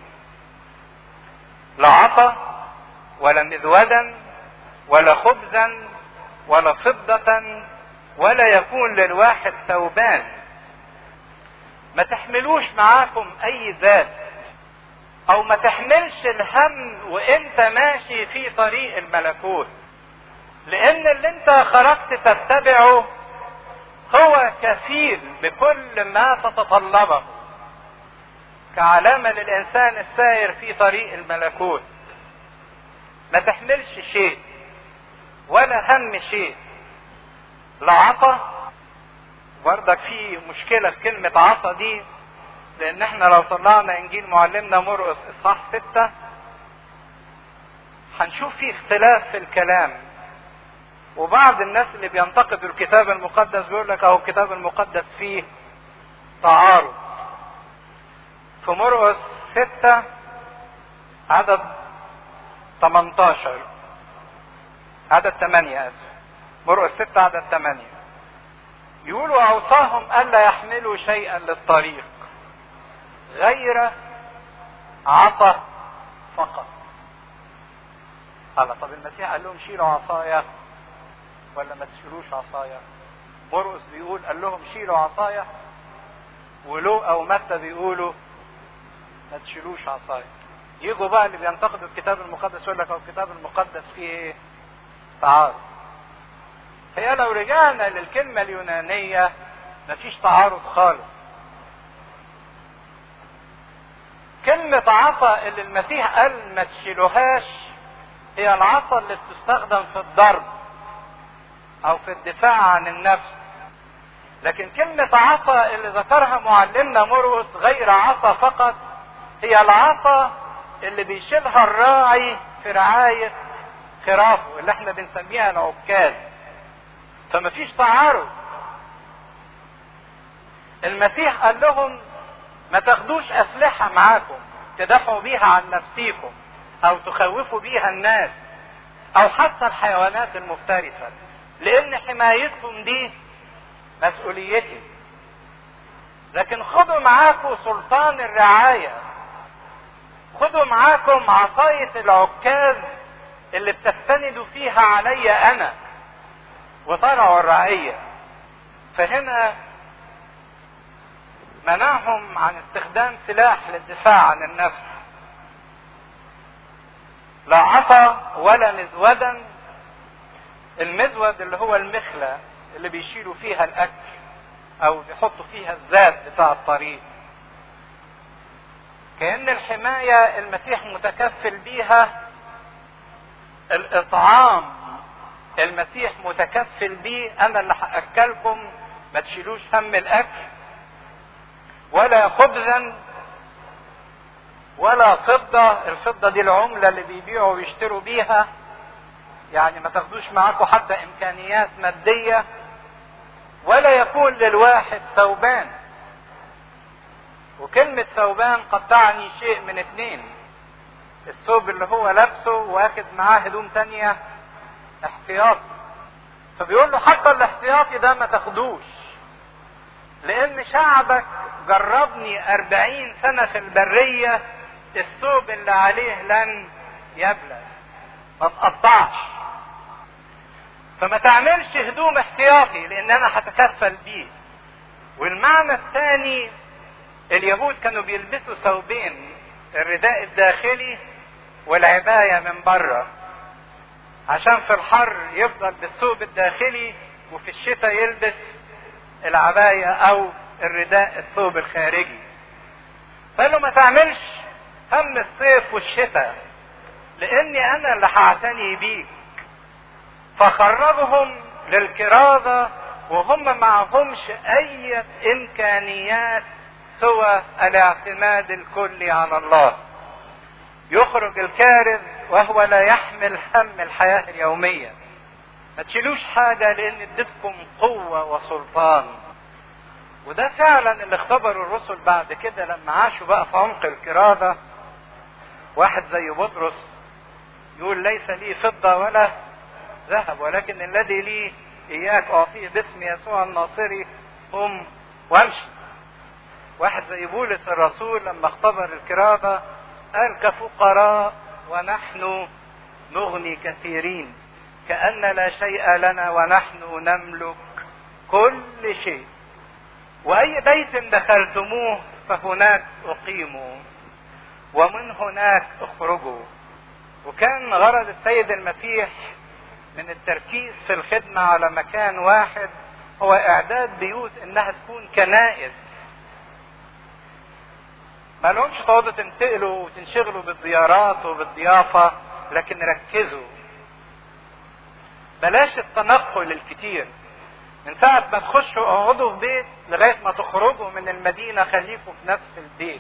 لا عصا ولا مذودا ولا خبزا ولا فضة ولا يكون للواحد ثوبان ما تحملوش معاكم اي ذات او ما تحملش الهم وانت ماشي في طريق الملكوت لان اللي انت خرجت تتبعه هو كفيل بكل ما تتطلبه كعلامة للإنسان السائر في طريق الملكوت ما تحملش شيء ولا هم شيء لا عطا برضك في مشكلة في كلمة عطا دي لأن احنا لو طلعنا إنجيل معلمنا مرقس إصحاح ستة هنشوف فيه اختلاف في الكلام وبعض الناس اللي بينتقدوا الكتاب المقدس بيقول لك اهو الكتاب المقدس فيه تعارض في مرقس ستة عدد 18 عدد 8 اسف مرقس 6 عدد 8 يقولوا اوصاهم الا يحملوا شيئا للطريق غير عصا فقط قال طب المسيح قال لهم شيلوا عصايا ولا ما تشيلوش عصايا مرقس بيقول قال لهم شيلوا عصايا ولو او متى بيقولوا ما تشيلوش عصايا يجوا بقى اللي بينتقدوا الكتاب المقدس يقول لك هو الكتاب المقدس فيه ايه؟ تعارض. هي لو رجعنا للكلمة اليونانية مفيش تعارض خالص. كلمة عصا اللي المسيح قال ما تشيلوهاش هي العصا اللي بتستخدم في الضرب أو في الدفاع عن النفس. لكن كلمة عصا اللي ذكرها معلمنا مرقس غير عصا فقط هي العصا اللي بيشيلها الراعي في رعاية خرافه اللي احنا بنسميها العكاز فمفيش تعارض المسيح قال لهم ما تاخدوش اسلحة معاكم تدافعوا بيها عن نفسيكم او تخوفوا بيها الناس او حتى الحيوانات المفترسة لان حمايتكم دي مسؤوليتي لكن خدوا معاكم سلطان الرعايه خدوا معاكم عصاية العكاز اللي بتستندوا فيها علي انا وطلعوا الرعية فهنا منعهم عن استخدام سلاح للدفاع عن النفس لا عصا ولا مزودا المزود اللي هو المخلة اللي بيشيلوا فيها الاكل او بيحطوا فيها الزاد بتاع الطريق كأن الحماية المسيح متكفل بيها الإطعام المسيح متكفل بيه أنا اللي هأكلكم ما تشيلوش هم الأكل ولا خبزا ولا فضة الفضة دي العملة اللي بيبيعوا ويشتروا بيها يعني ما تاخدوش معاكم حتى إمكانيات مادية ولا يكون للواحد ثوبان وكلمة ثوبان قد تعني شيء من اتنين الثوب اللي هو لابسه واخد معاه هدوم تانية احتياطي فبيقول له حتى الاحتياطي ده ما تاخدوش لان شعبك جربني اربعين سنة في البرية الثوب اللي عليه لن يبلى ما تقطعش فما تعملش هدوم احتياطي لان انا هتكفل بيه والمعنى الثاني اليهود كانوا بيلبسوا ثوبين الرداء الداخلي والعباية من بره عشان في الحر يفضل بالثوب الداخلي وفي الشتاء يلبس العباية او الرداء الثوب الخارجي فقال له ما تعملش هم الصيف والشتاء لاني انا اللي هعتني بيك فخرجهم للكرازة وهم معهمش اي امكانيات سوى الاعتماد الكلي على الله يخرج الكارث وهو لا يحمل هم الحياة اليومية ما تشيلوش حاجة لان اديتكم قوة وسلطان وده فعلا اللي اختبروا الرسل بعد كده لما عاشوا بقى في عمق الكرازة واحد زي بطرس يقول ليس لي فضة ولا ذهب ولكن الذي لي اياك اعطيه باسم يسوع الناصري قم وامشي واحد زي بولس الرسول لما اختبر الكرامة قال كفقراء ونحن نغني كثيرين كأن لا شيء لنا ونحن نملك كل شيء وأي بيت دخلتموه فهناك أقيموا ومن هناك اخرجوا وكان غرض السيد المسيح من التركيز في الخدمة على مكان واحد هو إعداد بيوت إنها تكون كنائس ما لهمش تقعدوا تنتقلوا وتنشغلوا بالزيارات وبالضيافة لكن ركزوا بلاش التنقل الكتير من ساعة ما تخشوا اقعدوا في بيت لغاية ما تخرجوا من المدينة خليكم في نفس البيت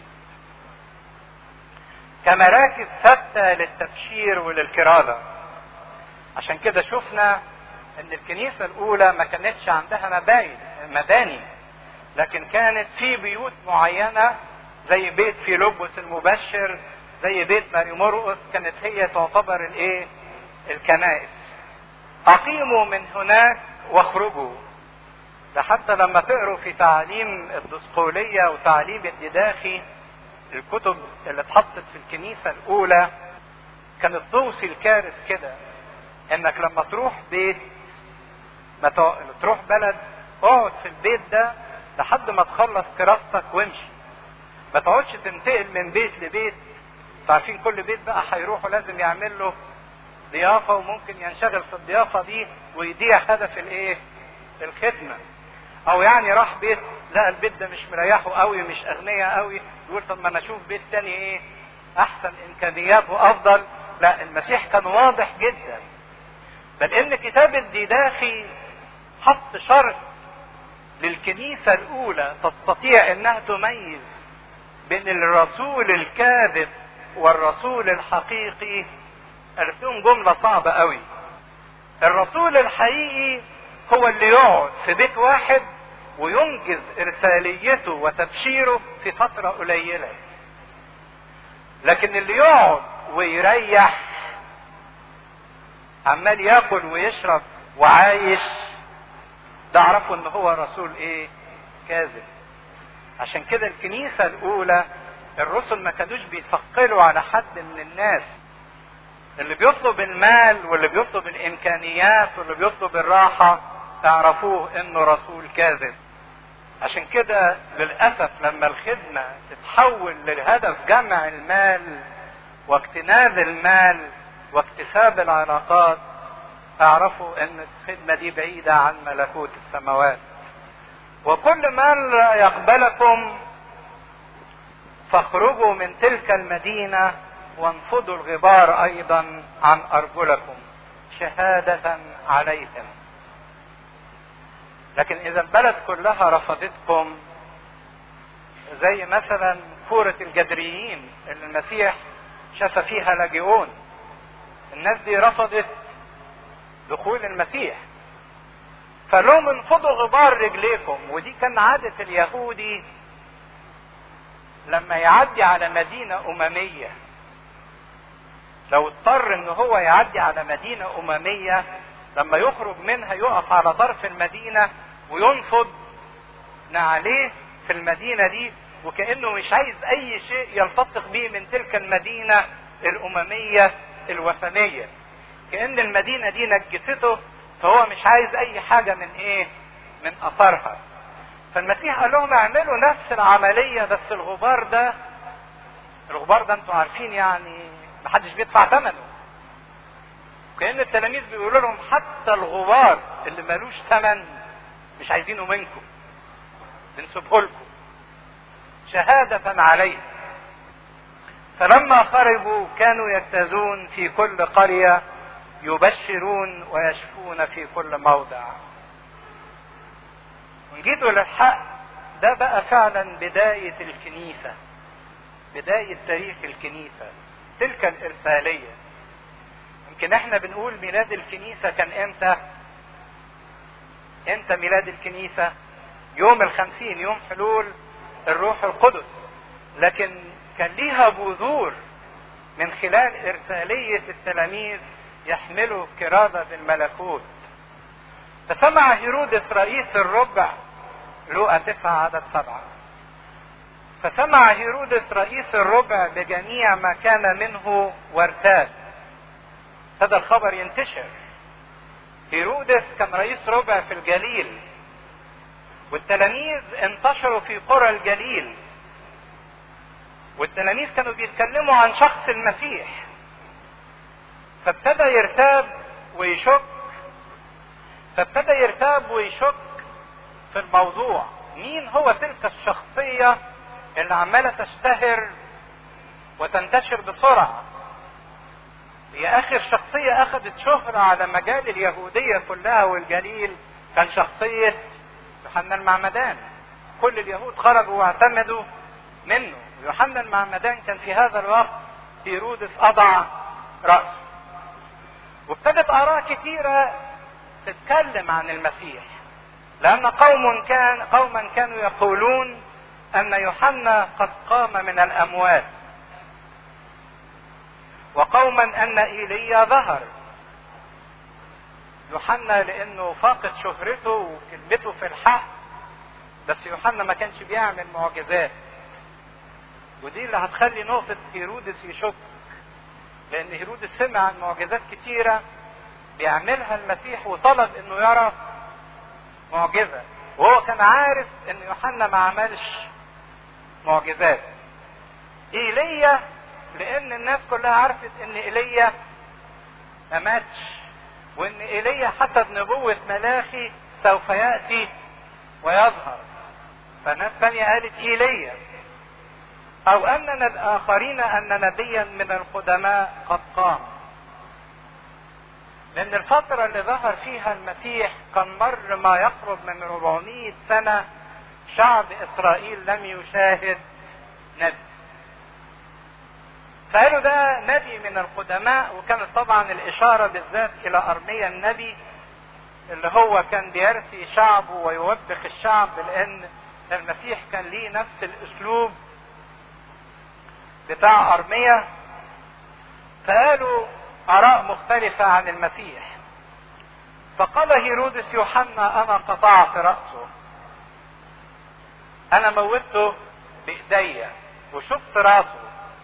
كمراكز ثابتة للتبشير وللكرازة عشان كده شفنا ان الكنيسة الاولى ما كانتش عندها مباني مباني لكن كانت في بيوت معينة زي بيت فيلبس المبشر زي بيت ماري مرقس كانت هي تعتبر الايه الكنائس اقيموا من هناك واخرجوا ده حتى لما تقروا في تعاليم الدسقولية وتعليم الدداخي الكتب اللي اتحطت في الكنيسة الأولى كانت توصي الكارث كده انك لما تروح بيت ما تروح بلد اقعد في البيت ده لحد ما تخلص كراستك وامشي ما تقعدش تنتقل من بيت لبيت عارفين كل بيت بقى هيروحوا لازم يعمل له ضيافة وممكن ينشغل في الضيافة دي ويضيع هدف الايه الخدمة او يعني راح بيت لا البيت ده مش مريحه قوي مش اغنياء قوي يقول طب ما انا اشوف بيت تاني ايه احسن امكانياته افضل لا المسيح كان واضح جدا بل ان كتاب الديداخي حط شرط للكنيسة الاولى تستطيع انها تميز بين الرسول الكاذب والرسول الحقيقي قالت لهم جملة صعبة قوي الرسول الحقيقي هو اللي يقعد في بيت واحد وينجز ارساليته وتبشيره في فترة قليلة لكن اللي يقعد ويريح عمال ياكل ويشرب وعايش ده اعرفوا ان هو رسول ايه كاذب عشان كده الكنيسة الاولى الرسل ما كانوش بيثقلوا على حد من الناس اللي بيطلب المال واللي بيطلب الامكانيات واللي بيطلب الراحة تعرفوه انه رسول كاذب عشان كده للأسف لما الخدمة تتحول للهدف جمع المال واكتناز المال واكتساب العلاقات اعرفوا ان الخدمة دي بعيدة عن ملكوت السماوات وكل من لا يقبلكم فاخرجوا من تلك المدينة وانفضوا الغبار ايضا عن ارجلكم شهادة عليهم لكن اذا البلد كلها رفضتكم زي مثلا كورة الجدريين اللي المسيح شاف فيها لاجئون الناس دي رفضت دخول المسيح فلهم انفضوا غبار رجليكم ودي كان عادة اليهودي لما يعدي على مدينة أممية لو اضطر ان هو يعدي على مدينة أممية لما يخرج منها يقف على طرف المدينة وينفض عليه في المدينة دي وكأنه مش عايز أي شيء يلتصق به من تلك المدينة الأممية الوثنية كأن المدينة دي نجسته فهو مش عايز أي حاجة من إيه؟ من أثرها. فالمسيح قال لهم اعملوا نفس العملية بس الغبار ده الغبار ده انتوا عارفين يعني محدش بيدفع ثمنه. كأن التلاميذ بيقولوا لهم حتى الغبار اللي ملوش ثمن مش عايزينه منكم. بنسيبه لكم. شهادة عليه. فلما خرجوا كانوا يجتازون في كل قرية يبشرون ويشفون في كل موضع. جيتوا للحق ده بقى فعلا بداية الكنيسة. بداية تاريخ الكنيسة. تلك الإرسالية. يمكن احنا بنقول ميلاد الكنيسة كان امتى؟ امتى ميلاد الكنيسة؟ يوم الخمسين يوم حلول الروح القدس لكن كان ليها بذور من خلال إرسالية التلاميذ يحملوا كرازة الملكوت فسمع هيرودس رئيس الربع لوقا تسعة عدد سبعة فسمع هيرودس رئيس الربع بجميع ما كان منه وارتاد هذا الخبر ينتشر هيرودس كان رئيس ربع في الجليل والتلاميذ انتشروا في قرى الجليل والتلاميذ كانوا بيتكلموا عن شخص المسيح فابتدى يرتاب ويشك فابتدى يرتاب ويشك في الموضوع مين هو تلك الشخصية اللي عمالة تشتهر وتنتشر بسرعة هي اخر شخصية اخذت شهرة على مجال اليهودية كلها والجليل كان شخصية يوحنا المعمدان كل اليهود خرجوا واعتمدوا منه يوحنا المعمدان كان في هذا الوقت هيرودس اضع رأسه وابتدت اراء كثيرة تتكلم عن المسيح لان قوم كان قوما كانوا يقولون ان يوحنا قد قام من الاموات وقوما ان ايليا ظهر يوحنا لانه فاقد شهرته وكلمته في الحق بس يوحنا ما كانش بيعمل معجزات ودي اللي هتخلي نقطة هيرودس يشك لأن هيرودس سمع عن معجزات كتيرة بيعملها المسيح وطلب إنه يرى معجزة وهو كان عارف إن يوحنا ما عملش معجزات. إيليا لأن الناس كلها عرفت إن إيليا ما ماتش وإن إيليا حسب نبوة ملاخي سوف يأتي ويظهر. فناس تانية قالت إيليا او اننا الاخرين ان نبيا من القدماء قد قام لان الفترة اللي ظهر فيها المسيح كان مر ما يقرب من 400 سنة شعب اسرائيل لم يشاهد نبي فقالوا ده نبي من القدماء وكانت طبعا الاشارة بالذات الى ارميا النبي اللي هو كان بيرثي شعبه ويوبخ الشعب لان المسيح كان ليه نفس الاسلوب بتاع أرمية فقالوا آراء مختلفة عن المسيح فقال هيرودس يوحنا أنا قطعت رأسه أنا موته بإيديا وشفت رأسه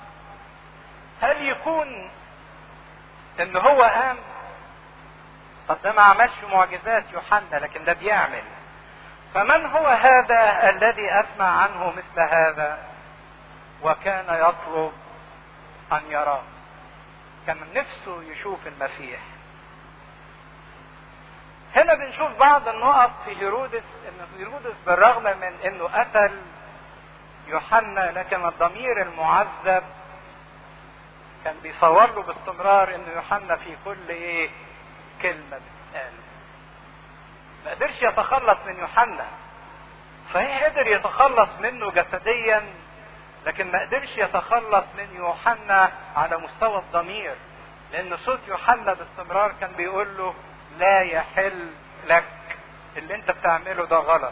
هل يكون إن هو قام طب ده ما عملش معجزات يوحنا لكن ده بيعمل فمن هو هذا الذي أسمع عنه مثل هذا وكان يطلب ان يراه كان نفسه يشوف المسيح هنا بنشوف بعض النقط في هيرودس ان هيرودس بالرغم من انه قتل يوحنا لكن الضمير المعذب كان بيصور له باستمرار ان يوحنا في كل ايه كلمه بتتقال ما قدرش يتخلص من يوحنا صحيح قدر يتخلص منه جسديا لكن ما قدرش يتخلص من يوحنا على مستوى الضمير لان صوت يوحنا باستمرار كان بيقول له لا يحل لك اللي انت بتعمله ده غلط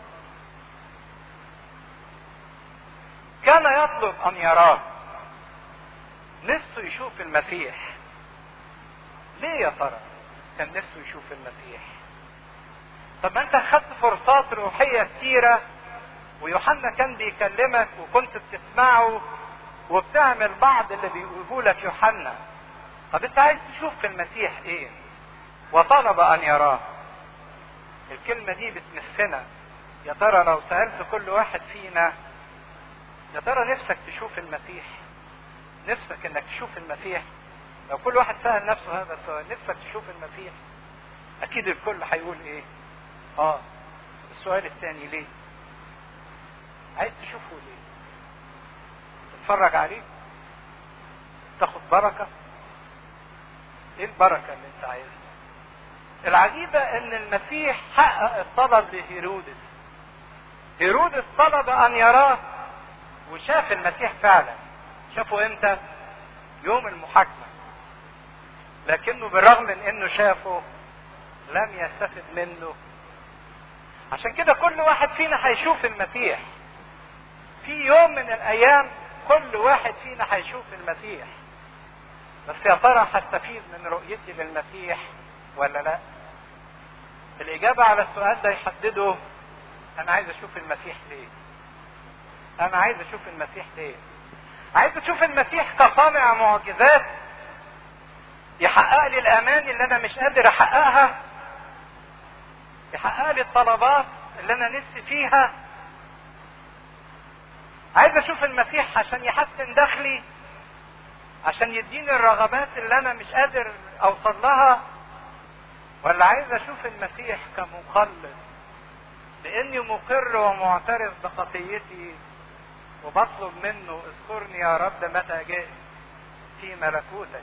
كان يطلب ان يراه نفسه يشوف المسيح ليه يا ترى كان نفسه يشوف المسيح طب ما انت خدت فرصات روحيه كتيره ويوحنا كان بيكلمك وكنت بتسمعه وبتعمل بعض اللي بيقوله لك يوحنا طب انت عايز تشوف في المسيح ايه وطلب ان يراه الكلمة دي بتمسنا يا ترى لو سألت كل واحد فينا يا ترى نفسك تشوف المسيح نفسك انك تشوف المسيح لو كل واحد سأل نفسه هذا السؤال نفسك تشوف المسيح اكيد الكل هيقول ايه اه السؤال الثاني ليه عايز تشوفه ليه تتفرج عليه تاخد بركة ايه البركة اللي انت عايزها العجيبة ان المسيح حقق الطلب لهيرودس هيرودس طلب ان يراه وشاف المسيح فعلا شافه امتى يوم المحاكمة لكنه بالرغم من انه شافه لم يستفد منه عشان كده كل واحد فينا هيشوف المسيح في يوم من الايام كل واحد فينا هيشوف المسيح بس يا ترى هستفيد من رؤيتي للمسيح ولا لا الاجابة على السؤال ده يحدده انا عايز اشوف المسيح ليه انا عايز اشوف المسيح ليه عايز اشوف المسيح كصانع معجزات يحقق لي الامان اللي انا مش قادر احققها يحقق لي الطلبات اللي انا نفسي فيها عايز اشوف المسيح عشان يحسن دخلي عشان يديني الرغبات اللي انا مش قادر اوصل لها ولا عايز اشوف المسيح كمخلص لاني مقر ومعترف بخطيتي وبطلب منه اذكرني يا رب متى جئت في ملكوتك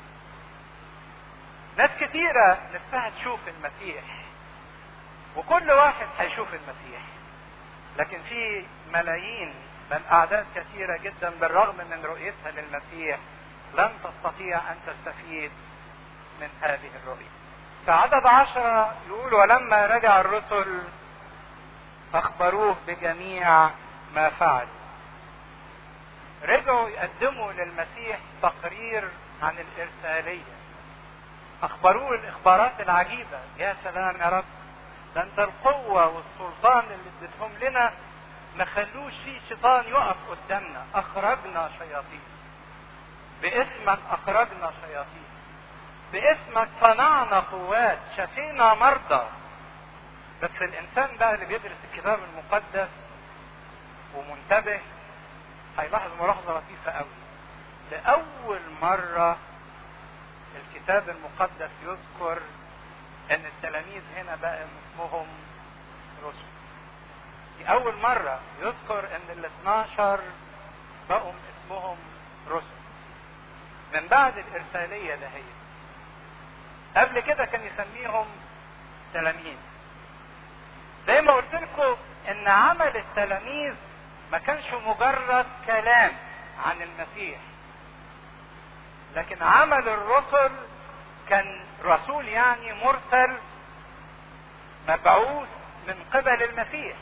ناس كتيرة نفسها تشوف المسيح وكل واحد هيشوف المسيح لكن في ملايين بل اعداد كثيرة جدا بالرغم من رؤيتها للمسيح لن تستطيع ان تستفيد من هذه الرؤية في عدد عشرة يقول ولما رجع الرسل اخبروه بجميع ما فعل رجعوا يقدموا للمسيح تقرير عن الارساليه اخبروه الاخبارات العجيبه يا سلام يا رب ده انت القوه والسلطان اللي اديتهم لنا ما خلوش في شيطان يقف قدامنا اخرجنا شياطين باسمك اخرجنا شياطين باسمك صنعنا قوات شفينا مرضى بس الانسان بقى اللي بيدرس الكتاب المقدس ومنتبه هيلاحظ ملاحظه لطيفه قوي لاول مره الكتاب المقدس يذكر ان التلاميذ هنا بقى اسمهم رسل دي اول مرة يذكر ان ال 12 بقوا اسمهم رسل من بعد الارسالية ده هي قبل كده كان يسميهم تلاميذ زي ما قلت لكم ان عمل التلاميذ ما كانش مجرد كلام عن المسيح لكن عمل الرسل كان رسول يعني مرسل مبعوث من قبل المسيح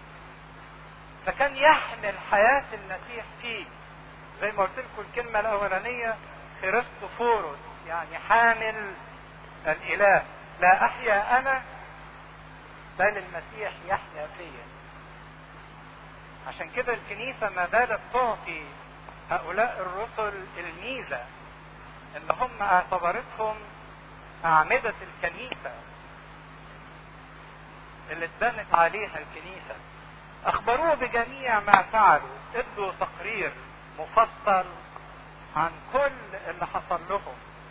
فكان يحمل حياة المسيح فيه زي ما قلت لكم الكلمة الأولانية خريستوفوروس يعني حامل الإله لا أحيا أنا بل المسيح يحيا فيا عشان كده الكنيسة ما زالت تعطي هؤلاء الرسل الميزة ان هم اعتبرتهم اعمدة الكنيسة اللي اتبنت عليها الكنيسة اخبروه بجميع ما فعلوا ادوا تقرير مفصل عن كل اللي حصل لهم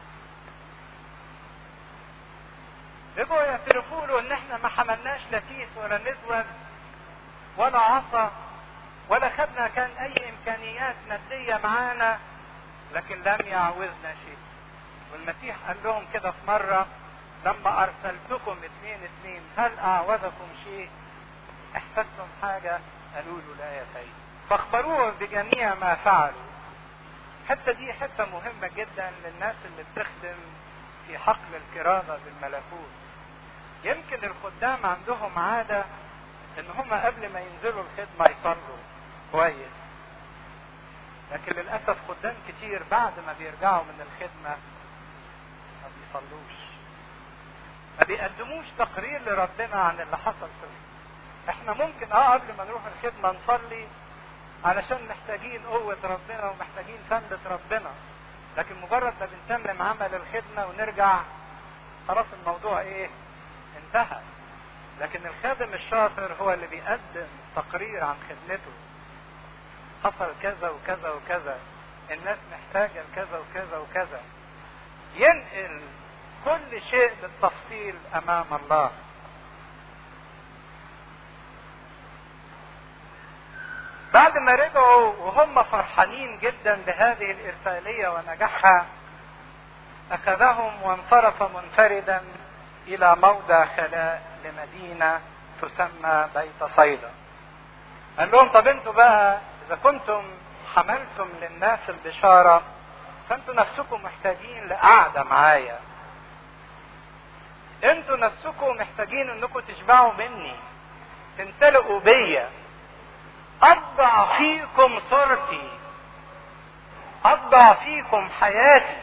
رجعوا يعترفوا له ان احنا ما حملناش لا كيس ولا مزود ولا عصا ولا خدنا كان اي امكانيات ماديه معانا لكن لم يعوزنا شيء والمسيح قال لهم كده في مرة لما أرسلتكم اثنين اثنين هل أعوزكم شيء؟ احتجتم حاجة؟ قالوا له لا يا سيد فاخبروه بجميع ما فعلوا الحتة دي حتة مهمة جدا للناس اللي بتخدم في حقل الكرامة بالملكوت يمكن الخدام عندهم عادة ان هم قبل ما ينزلوا الخدمة يصلوا كويس لكن للأسف خدام كتير بعد ما بيرجعوا من الخدمة ما بيصلوش ما بيقدموش تقرير لربنا عن اللي حصل في احنا ممكن اه قبل ما نروح الخدمة نصلي علشان محتاجين قوة ربنا ومحتاجين سندة ربنا لكن مجرد ما بنتمم عمل الخدمة ونرجع خلاص الموضوع ايه انتهى لكن الخادم الشاطر هو اللي بيقدم تقرير عن خدمته حصل كذا وكذا وكذا الناس محتاجة لكذا وكذا وكذا ينقل كل شيء بالتفصيل امام الله بعد ما رجعوا وهم فرحانين جدا بهذه الارسالية ونجاحها اخذهم وانصرف منفردا الى موضع خلاء لمدينة تسمى بيت صيدا قال لهم طب انتوا بقى اذا كنتم حملتم للناس البشارة فانتوا نفسكم محتاجين لقعدة معايا انتوا نفسكم محتاجين انكم تشبعوا مني تمتلئوا بيا اطبع فيكم صورتي اطبع فيكم حياتي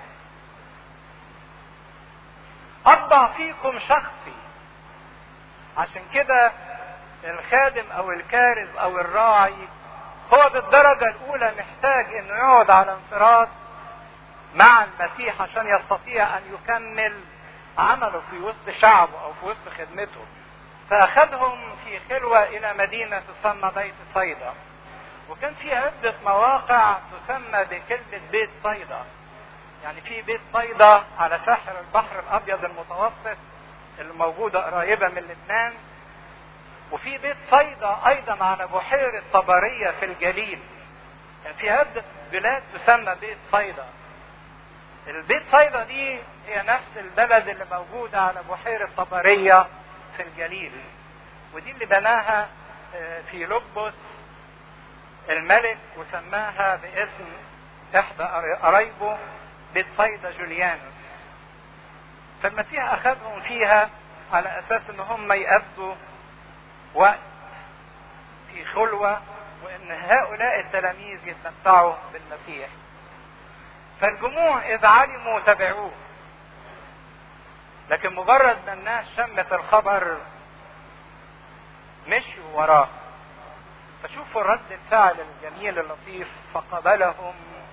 اطبع فيكم شخصي عشان كده الخادم او الكارز او الراعي هو بالدرجة الاولى محتاج انه يقعد على انفراد مع المسيح عشان يستطيع ان يكمل عمله في وسط شعبه او في وسط خدمته فاخذهم في خلوة الى مدينة تسمى بيت صيدا وكان في عدة مواقع تسمى بكلمة بيت صيدا يعني في بيت صيدا على ساحل البحر الابيض المتوسط اللي موجودة قريبة من لبنان وفي بيت صيدا ايضا على بحيرة طبرية في الجليل يعني في عدة بلاد تسمى بيت صيدا البيت صيدا دي هي نفس البلد اللي موجودة على بحيرة طبرية في الجليل ودي اللي بناها في لبس الملك وسماها باسم احدى قرايبه بيت صيدا جوليانوس فالمسيح اخذهم فيها على اساس ان هم يقضوا وقت في خلوة وان هؤلاء التلاميذ يتمتعوا بالمسيح فالجموع اذا علموا تبعوه لكن مجرد ما الناس شمت الخبر مشوا وراه فشوفوا رد الفعل الجميل اللطيف فقبلهم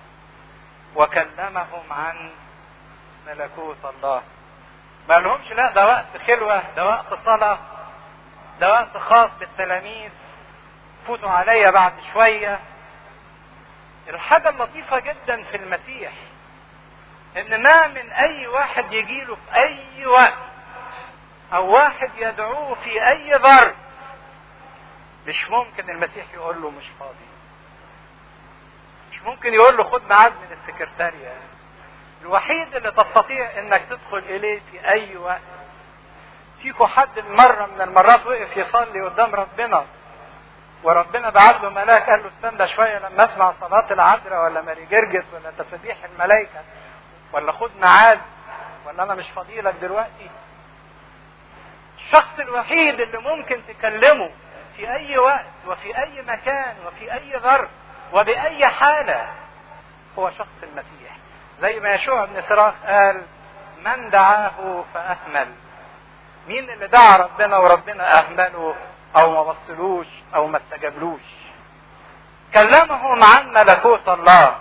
وكلمهم عن ملكوت الله ما لهمش لا ده وقت خلوة ده وقت صلاة ده وقت خاص بالتلاميذ فوتوا عليا بعد شوية الحاجة اللطيفة جدا في المسيح ان ما من اي واحد يجيله في اي وقت او واحد يدعوه في اي ظرف مش ممكن المسيح يقول له مش فاضي مش ممكن يقول له خد ميعاد من السكرتارية الوحيد اللي تستطيع انك تدخل اليه في اي وقت فيكم حد مرة من المرات وقف يصلي قدام ربنا وربنا بعت له ملاك قال له استنى شوية لما اسمع صلاة العذراء ولا ماري جرجس ولا تسبيح الملائكة ولا خد ميعاد ولا انا مش فاضيلك دلوقتي الشخص الوحيد اللي ممكن تكلمه في اي وقت وفي اي مكان وفي اي ظرف وباي حالة هو شخص المسيح زي ما يشوع بن سراخ قال من دعاه فاهمل مين اللي دعا ربنا وربنا اهمله او ما بصلوش او ما استجابلوش كلمهم عن ملكوت الله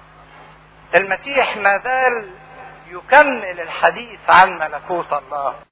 المسيح ما زال يكمل الحديث عن ملكوت الله